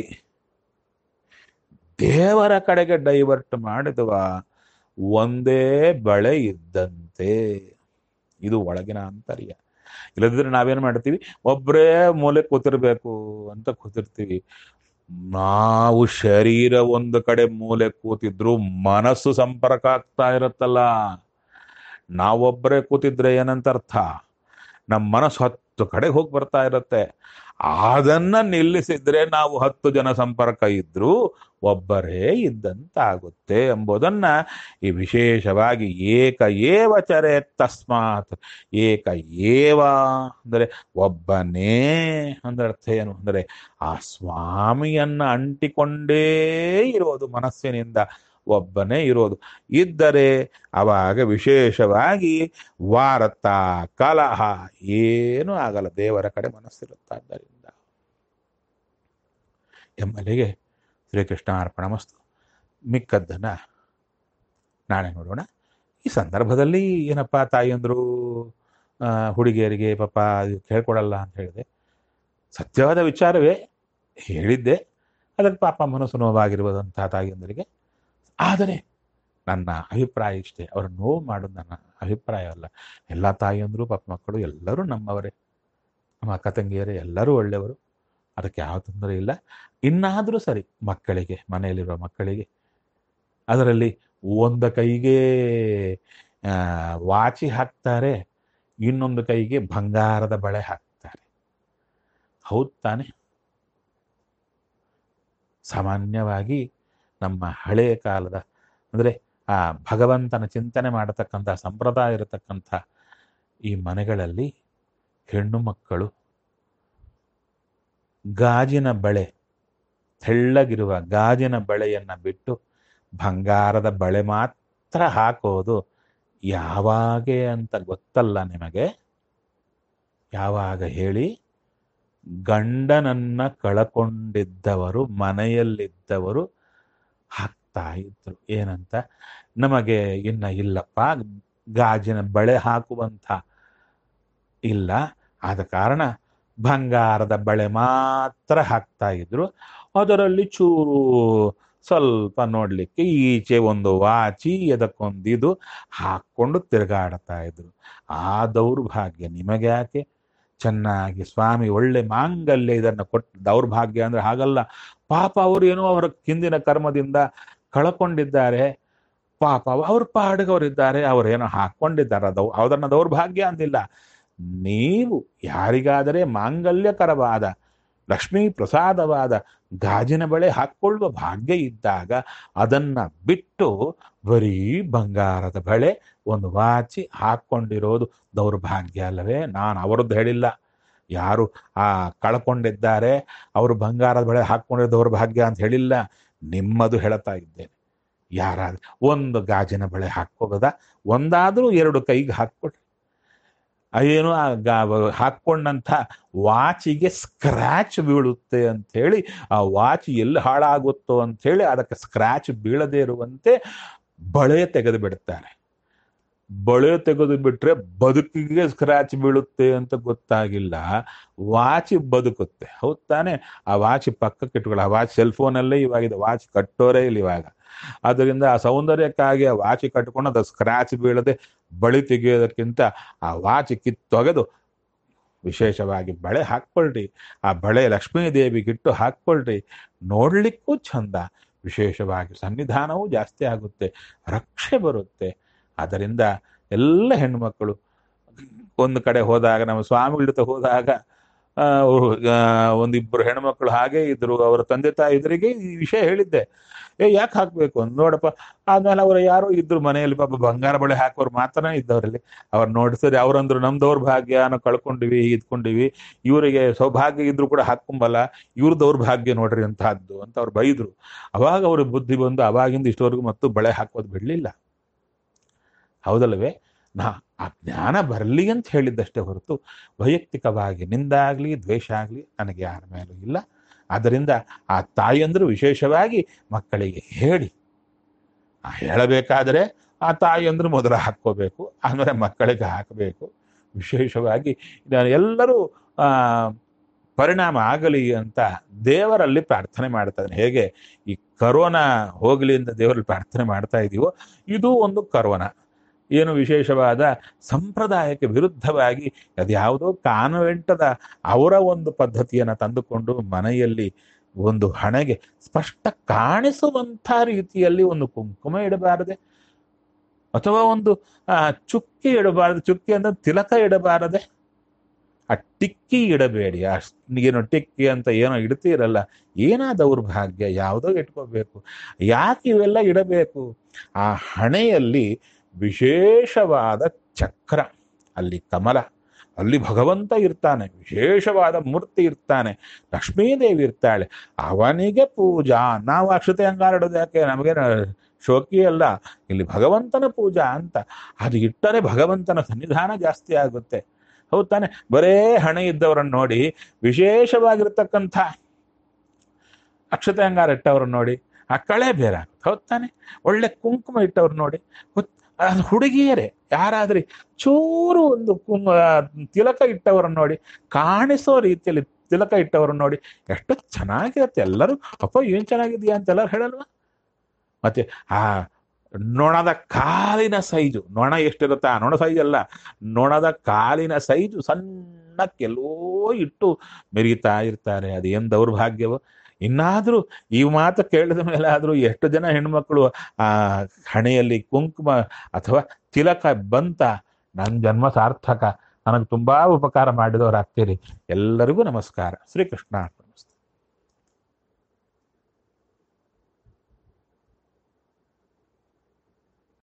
ದೇವರ ಕಡೆಗೆ ಡೈವರ್ಟ್ ಮಾಡಿದವ ಒಂದೇ ಬಳೆ ಇದ್ದಂತೆ ಇದು ಒಳಗಿನ ಅಂತರ್ಯ ಇಲ್ಲದಿದ್ರೆ ನಾವೇನ್ ಮಾಡ್ತೀವಿ ಒಬ್ಬರೇ ಮೂಲೆ ಕೂತಿರ್ಬೇಕು ಅಂತ ಕೂತಿರ್ತೀವಿ ನಾವು ಶರೀರ ಒಂದು ಕಡೆ ಮೂಲೆ ಕೂತಿದ್ರು ಮನಸ್ಸು ಸಂಪರ್ಕ ಆಗ್ತಾ ಇರುತ್ತಲ್ಲ ನಾವೊಬ್ಬರೇ ಕೂತಿದ್ರೆ ಏನಂತ ಅರ್ಥ ನಮ್ಮ ಮನಸ್ಸು ಹತ್ತು ಕಡೆಗೆ ಹೋಗಿ ಬರ್ತಾ ಇರುತ್ತೆ ಅದನ್ನ ನಿಲ್ಲಿಸಿದ್ರೆ ನಾವು ಹತ್ತು ಜನ ಸಂಪರ್ಕ ಇದ್ರೂ ಒಬ್ಬರೇ ಇದ್ದಂತಾಗುತ್ತೆ ಎಂಬುದನ್ನ ಈ ವಿಶೇಷವಾಗಿ ಏಕ ಏವ ಚರೆ ತಸ್ಮಾತ್ ಏಕ ಏವ ಅಂದರೆ ಒಬ್ಬನೇ ಅಂದ್ರೆ ಅರ್ಥ ಏನು ಅಂದರೆ ಆ ಸ್ವಾಮಿಯನ್ನ ಅಂಟಿಕೊಂಡೇ ಇರೋದು ಮನಸ್ಸಿನಿಂದ ಒಬ್ಬನೇ ಇರೋದು ಇದ್ದರೆ ಅವಾಗ ವಿಶೇಷವಾಗಿ ವಾರತ ಕಲಹ ಏನೂ ಆಗಲ್ಲ ದೇವರ ಕಡೆ ಮನಸ್ಸಿರುತ್ತಾದ್ದರಿಂದ ಎಂಬಲ್ಲಿಗೆ ಶ್ರೀಕೃಷ್ಣ ಅರ್ಪಣ ಮಸ್ತು ಮಿಕ್ಕದ್ದನ್ನ ನಾಳೆ ನೋಡೋಣ ಈ ಸಂದರ್ಭದಲ್ಲಿ ಏನಪ್ಪ ತಾಯಿಯಂದ್ರು ಆ, ಹುಡುಗಿಯರಿಗೆ ಪಾಪ ಇದು ಕೇಳ್ಕೊಡಲ್ಲ ಅಂತ ಹೇಳಿದೆ ಸತ್ಯವಾದ ವಿಚಾರವೇ ಹೇಳಿದ್ದೆ ಅದಕ್ಕೆ ಪಾಪ ಮನಸ್ಸು ನೋವಾಗಿರುವುದಂತಹ ತಾಯಿಯಂದರಿಗೆ ಆದರೆ ನನ್ನ ಅಭಿಪ್ರಾಯ ಇಷ್ಟೇ ಅವರ ನೋವು ಮಾಡೋದು ನನ್ನ ಅಭಿಪ್ರಾಯ ಅಲ್ಲ ಎಲ್ಲ ತಾಯಿಯಂದ್ರು ಪಾಪ ಮಕ್ಕಳು ಎಲ್ಲರೂ ನಮ್ಮವರೇ ನಮ್ಮ ಅಕ್ಕ ತಂಗಿಯರೇ ಎಲ್ಲರೂ ಒಳ್ಳೆಯವರು ಅದಕ್ಕೆ ಯಾವ ತೊಂದರೆ ಇಲ್ಲ ಇನ್ನಾದರೂ ಸರಿ ಮಕ್ಕಳಿಗೆ ಮನೆಯಲ್ಲಿರುವ ಮಕ್ಕಳಿಗೆ ಅದರಲ್ಲಿ ಒಂದು ಕೈಗೆ ಆ, ವಾಚಿ ಹಾಕ್ತಾರೆ ಇನ್ನೊಂದು ಕೈಗೆ ಬಂಗಾರದ ಬಳೆ ಹಾಕ್ತಾರೆ ಹೌದು ತಾನೆ ಸಾಮಾನ್ಯವಾಗಿ ನಮ್ಮ ಹಳೆಯ ಕಾಲದ ಅಂದರೆ ಆ ಭಗವಂತನ ಚಿಂತನೆ ಮಾಡತಕ್ಕಂಥ ಸಂಪ್ರದಾಯ ಇರತಕ್ಕಂಥ ಈ ಮನೆಗಳಲ್ಲಿ ಹೆಣ್ಣು ಮಕ್ಕಳು ಗಾಜಿನ ಬಳೆ ತೆಳ್ಳಗಿರುವ ಗಾಜಿನ ಬಳೆಯನ್ನ ಬಿಟ್ಟು ಬಂಗಾರದ ಬಳೆ ಮಾತ್ರ ಹಾಕೋದು ಯಾವಾಗೆ ಅಂತ ಗೊತ್ತಲ್ಲ ನಿಮಗೆ ಯಾವಾಗ ಹೇಳಿ ಗಂಡನನ್ನ ಕಳಕೊಂಡಿದ್ದವರು ಮನೆಯಲ್ಲಿದ್ದವರು ಹಾಕ್ತಾ ಇದ್ರು ಏನಂತ ನಮಗೆ ಇನ್ನ ಇಲ್ಲಪ್ಪ ಗಾಜಿನ ಬಳೆ ಹಾಕುವಂಥ ಇಲ್ಲ ಆದ ಕಾರಣ ಬಂಗಾರದ ಬಳೆ ಮಾತ್ರ ಹಾಕ್ತಾ ಇದ್ರು ಅದರಲ್ಲಿ ಚೂರು ಸ್ವಲ್ಪ ನೋಡ್ಲಿಕ್ಕೆ ಈಚೆ ಒಂದು ವಾಚಿ ಎದಕ್ಕೊಂದು ಇದು ಹಾಕ್ಕೊಂಡು ತಿರುಗಾಡ್ತಾ ಇದ್ರು ಆ ದೌರ್ಭಾಗ್ಯ ನಿಮಗೆ ಯಾಕೆ ಚೆನ್ನಾಗಿ ಸ್ವಾಮಿ ಒಳ್ಳೆ ಮಾಂಗಲ್ಯ ಇದನ್ನು ಕೊಟ್ಟು ದೌರ್ಭಾಗ್ಯ ಅಂದ್ರೆ ಹಾಗಲ್ಲ ಪಾಪ ಅವರು ಏನೋ ಅವರ ಹಿಂದಿನ ಕರ್ಮದಿಂದ ಕಳ್ಕೊಂಡಿದ್ದಾರೆ ಪಾಪ ಅವ್ರ ಪಾಡಿಗವರಿದ್ದಾರೆ ಅವರೇನೋ ಹಾಕೊಂಡಿದ್ದಾರೆ ಅದು ಅದನ್ನ ದೌರ್ಭಾಗ್ಯ ಅಂದಿಲ್ಲ ನೀವು ಯಾರಿಗಾದರೆ ಮಾಂಗಲ್ಯಕರವಾದ ಲಕ್ಷ್ಮೀ ಪ್ರಸಾದವಾದ ಗಾಜಿನ ಬಳೆ ಹಾಕ್ಕೊಳ್ಳುವ ಭಾಗ್ಯ ಇದ್ದಾಗ ಅದನ್ನ ಬಿಟ್ಟು ಬರೀ ಬಂಗಾರದ ಬಳೆ ಒಂದು ವಾಚಿ ಹಾಕ್ಕೊಂಡಿರೋದು ದೌರ್ಭಾಗ್ಯ ಅಲ್ಲವೇ ನಾನು ಅವರದ್ದು ಹೇಳಿಲ್ಲ ಯಾರು ಆ ಕಳ್ಕೊಂಡಿದ್ದಾರೆ ಅವರು ಬಂಗಾರದ ಬಳೆ ಹಾಕ್ಕೊಂಡಿರೋ ದೌರ್ಭಾಗ್ಯ ಅಂತ ಹೇಳಿಲ್ಲ ನಿಮ್ಮದು ಹೇಳ್ತಾ ಇದ್ದೇನೆ ಯಾರಾದ್ರೂ ಒಂದು ಗಾಜಿನ ಬಳೆ ಹಾಕ್ಕೋಬೋದ ಒಂದಾದ್ರೂ ಎರಡು ಕೈಗೆ ಹಾಕ್ಕೊಡ್ರಿ ಏನು ಆ ಗಾ- ಹಾಕ್ಕೊಂಡಂಥ ವಾಚಿಗೆ ಸ್ಕ್ರಾಚ್ ಬೀಳುತ್ತೆ ಅಂತ ಹೇಳಿ ಆ ವಾಚ್ ಎಲ್ಲಿ ಹಾಳಾಗುತ್ತೋ ಅಂತ ಹೇಳಿ ಅದಕ್ಕೆ ಸ್ಕ್ರಾಚ್ ಬೀಳದೇ ಇರುವಂತೆ ಬಳೆ ತೆಗೆದು ಬಿಡ್ತಾರೆ ಬಳೆ ತೆಗೆದು ಬಿಟ್ರೆ ಬದುಕಿಗೆ ಸ್ಕ್ರಾಚ್ ಬೀಳುತ್ತೆ ಅಂತ ಗೊತ್ತಾಗಿಲ್ಲ ವಾಚ್ ಬದುಕುತ್ತೆ ಹೌದ್ ತಾನೆ ಆ ವಾಚ್ ಪಕ್ಕಕ್ಕೆ ಇಟ್ಕೊಳ್ಳಿ ಆ ವಾಚ್ ಸೆಲ್ ಫೋನಲ್ಲೇ ಇವಾಗಿದೆ ವಾಚ್ ಕಟ್ಟೋರೇ ಇಲ್ಲ ಇವಾಗ ಅದರಿಂದ ಆ ಸೌಂದರ್ಯಕ್ಕಾಗಿ ಆ ವಾಚ್ ಕಟ್ಕೊಂಡು ಅದು ಸ್ಕ್ರಾಚ್ ಬೀಳದೆ ಬಳಿ ತೆಗೆಯೋದಕ್ಕಿಂತ ಆ ವಾಚ್ ಕಿತ್ತೊಗೆದು ವಿಶೇಷವಾಗಿ ಬಳೆ ಹಾಕ್ಕೊಳ್ರಿ ಆ ಬಳೆ ಲಕ್ಷ್ಮೀ ದೇವಿಗಿಟ್ಟು ಹಾಕ್ಕೊಳ್ರಿ ನೋಡ್ಲಿಕ್ಕೂ ಚಂದ ವಿಶೇಷವಾಗಿ ಸನ್ನಿಧಾನವೂ ಜಾಸ್ತಿ ಆಗುತ್ತೆ ರಕ್ಷೆ ಬರುತ್ತೆ ಅದರಿಂದ ಎಲ್ಲ ಹೆಣ್ಮಕ್ಕಳು ಒಂದು ಕಡೆ ಹೋದಾಗ ನಮ್ಮ ಸ್ವಾಮಿಗಳ ಜೊತೆ ಹೋದಾಗ ಆ, ಅವ್ರು, ಆ, ಒಂದಿಬ್ರು ಹೆಣ್ಮಕ್ಳು ಹಾಗೆ ಇದ್ರು ಅವರ ತಂದೆ ತಾಯಿ ಎದುರಿಗೆ ಈ ವಿಷಯ ಹೇಳಿದ್ದೆ ಏ ಯಾಕೆ ಹಾಕ್ಬೇಕು ಅಂದ್ ನೋಡಪ್ಪ ಆದ್ಮೇಲೆ ಅವ್ರು ಯಾರೋ ಇದ್ರು ಮನೆಯಲ್ಲಿ ಪಾಪ ಬಂಗಾರ ಬಳೆ ಹಾಕೋರು ಮಾತ್ರನೇ ಇದ್ದವರಲ್ಲಿ ಅವ್ರು ನೋಡಿಸಿದ್ರೆ ಅವ್ರಂದ್ರು ನಮ್ ದೌರ್ಭಾಗ್ಯ ನಾವು ಕಳ್ಕೊಂಡಿವಿ ಇದ್ಕೊಂಡಿವಿ ಇವರಿಗೆ ಸೌಭಾಗ್ಯ ಇದ್ರು ಕೂಡ ಹಾಕೊಂಬಲ್ಲ ಇವ್ರ ದೌರ್ಭಾಗ್ಯ ನೋಡ್ರಿ ಅಂತಹದ್ದು ಅಂತ ಅವ್ರು ಬೈದ್ರು ಅವಾಗ ಅವ್ರಿಗೆ ಬುದ್ಧಿ ಬಂದು ಅವಾಗಿಂದ ಇಷ್ಟವರೆಗೂ ಮತ್ತು ಬಳೆ ಹಾಕೋದು ಬಿಡ್ಲಿಲ್ಲ ಹೌದಲ್ವೇ ನಾ ಆ ಜ್ಞಾನ ಬರಲಿ ಅಂತ ಹೇಳಿದ್ದಷ್ಟೇ ಹೊರತು ವೈಯಕ್ತಿಕವಾಗಿ ನಿಂದಾಗ್ಲಿ ದ್ವೇಷ ಆಗಲಿ ನನಗೆ ಯಾರ ಮೇಲೂ ಇಲ್ಲ ಆದ್ದರಿಂದ ಆ ತಾಯಿಯಂದ್ರು ವಿಶೇಷವಾಗಿ ಮಕ್ಕಳಿಗೆ ಹೇಳಿ ಆ ಹೇಳಬೇಕಾದರೆ ಆ ತಾಯಿಯಂದ್ರು ಮೊದಲು ಹಾಕ್ಕೋಬೇಕು ಆಮೇಲೆ ಮಕ್ಕಳಿಗೆ ಹಾಕಬೇಕು ವಿಶೇಷವಾಗಿ ಇದನ್ನು ಎಲ್ಲರೂ ಆ ಪರಿಣಾಮ ಆಗಲಿ ಅಂತ ದೇವರಲ್ಲಿ ಪ್ರಾರ್ಥನೆ ಮಾಡ್ತಾ ಇದ್ದಾನೆ ಹೇಗೆ ಈ ಕರೋನಾ ಹೋಗಲಿ ಅಂತ ದೇವರಲ್ಲಿ ಪ್ರಾರ್ಥನೆ ಮಾಡ್ತಾ ಇದೀವೋ ಇದು ಒಂದು ಕರೋನಾ ಏನು ವಿಶೇಷವಾದ ಸಂಪ್ರದಾಯಕ್ಕೆ ವಿರುದ್ಧವಾಗಿ ಅದ್ಯಾವುದೋ ಕಾನ್ವೆಂಟದ ಅವರ ಒಂದು ಪದ್ಧತಿಯನ್ನು ತಂದುಕೊಂಡು ಮನೆಯಲ್ಲಿ ಒಂದು ಹಣೆಗೆ ಸ್ಪಷ್ಟ ಕಾಣಿಸುವಂಥ ರೀತಿಯಲ್ಲಿ ಒಂದು ಕುಂಕುಮ ಇಡಬಾರದೆ ಅಥವಾ ಒಂದು ಆ, ಚುಕ್ಕಿ ಇಡಬಾರದು ಚುಕ್ಕಿ ಅಂದ್ರೆ ತಿಲಕ ಇಡಬಾರದೆ ಆ ಟಿಕ್ಕಿ ಇಡಬೇಡಿ ಆ ಏನೋ ಟಿಕ್ಕಿ ಅಂತ ಏನೋ ಇಡ್ತೀರಲ್ಲ ಏನಾ ದೌರ್ಭಾಗ್ಯ ಯಾವುದೋ ಇಟ್ಕೋಬೇಕು ಯಾಕೆ ಇವೆಲ್ಲ ಇಡಬೇಕು ಆ ಹಣೆಯಲ್ಲಿ ವಿಶೇಷವಾದ ಚಕ್ರ ಅಲ್ಲಿ ಕಮಲ ಅಲ್ಲಿ ಭಗವಂತ ಇರ್ತಾನೆ ವಿಶೇಷವಾದ ಮೂರ್ತಿ ಇರ್ತಾನೆ ಲಕ್ಷ್ಮೀದೇವಿ ಇರ್ತಾಳೆ ಅವನಿಗೆ ಪೂಜಾ ನಾವು ಅಕ್ಷತೆ ಅಂಗಾರಡೋದು ಯಾಕೆ ನಮಗೆ ಶೋಕಿ ಅಲ್ಲ ಇಲ್ಲಿ ಭಗವಂತನ ಪೂಜಾ ಅಂತ ಅದು ಇಟ್ಟರೆ ಭಗವಂತನ ಸನ್ನಿಧಾನ ಜಾಸ್ತಿ ಆಗುತ್ತೆ ಹೌದ್ ತಾನೆ ಬರೇ ಹಣೆ ಇದ್ದವರನ್ನು ನೋಡಿ ವಿಶೇಷವಾಗಿರ್ತಕ್ಕಂಥ ಅಕ್ಷತೆ ಅಂಗಾರ ಇಟ್ಟವ್ರನ್ನ ನೋಡಿ ಆ ಕಳೆ ಬೇರೆ ಆಗುತ್ತೆ ಹೌದ್ ತಾನೆ ಒಳ್ಳೆ ಕುಂಕುಮ ಇಟ್ಟವ್ರು ನೋಡಿ ಗೊತ್- ಅದು ಹುಡುಗಿಯರೇ ಯಾರಾದ್ರಿ ಚೂರು ಒಂದು ಕುಂಗ ತಿಲಕ ಇಟ್ಟವರನ್ನ ನೋಡಿ ಕಾಣಿಸೋ ರೀತಿಯಲ್ಲಿ ತಿಲಕ ಇಟ್ಟವರನ್ನ ನೋಡಿ ಎಷ್ಟು ಚೆನ್ನಾಗಿರುತ್ತೆ ಎಲ್ಲರೂ ಅಪ್ಪ ಏನ್ ಚೆನ್ನಾಗಿದೆಯಾ ಅಂತ ಎಲ್ಲರೂ ಹೇಳಲ್ವಾ ಮತ್ತೆ ಆ ನೊಣದ ಕಾಲಿನ ಸೈಜು ನೊಣ ಎಷ್ಟಿರುತ್ತೆ ಆ ನೊಣ ಸೈಜ್ ಅಲ್ಲ ನೊಣದ ಕಾಲಿನ ಸೈಜು ಸಣ್ಣಕ್ಕೆಲ್ಲೋ ಇಟ್ಟು ಮೆರೀತಾ ಇರ್ತಾರೆ ಅದು ಏನ್ ದೌರ್ಭಾಗ್ಯವೋ ಇನ್ನಾದ್ರೂ ಈ ಮಾತು ಕೇಳಿದ ಮೇಲೆ ಆದ್ರೂ ಎಷ್ಟು ಜನ ಹೆಣ್ಮಕ್ಳು ಆ ಹಣೆಯಲ್ಲಿ ಕುಂಕುಮ ಅಥವಾ ತಿಲಕ ಬಂತ ನನ್ನ ಜನ್ಮ ಸಾರ್ಥಕ ನನಗೆ ತುಂಬಾ ಉಪಕಾರ ಮಾಡಿದವರಾಗ್ತೀರಿ ಎಲ್ಲರಿಗೂ ನಮಸ್ಕಾರ ಶ್ರೀಕೃಷ್ಣ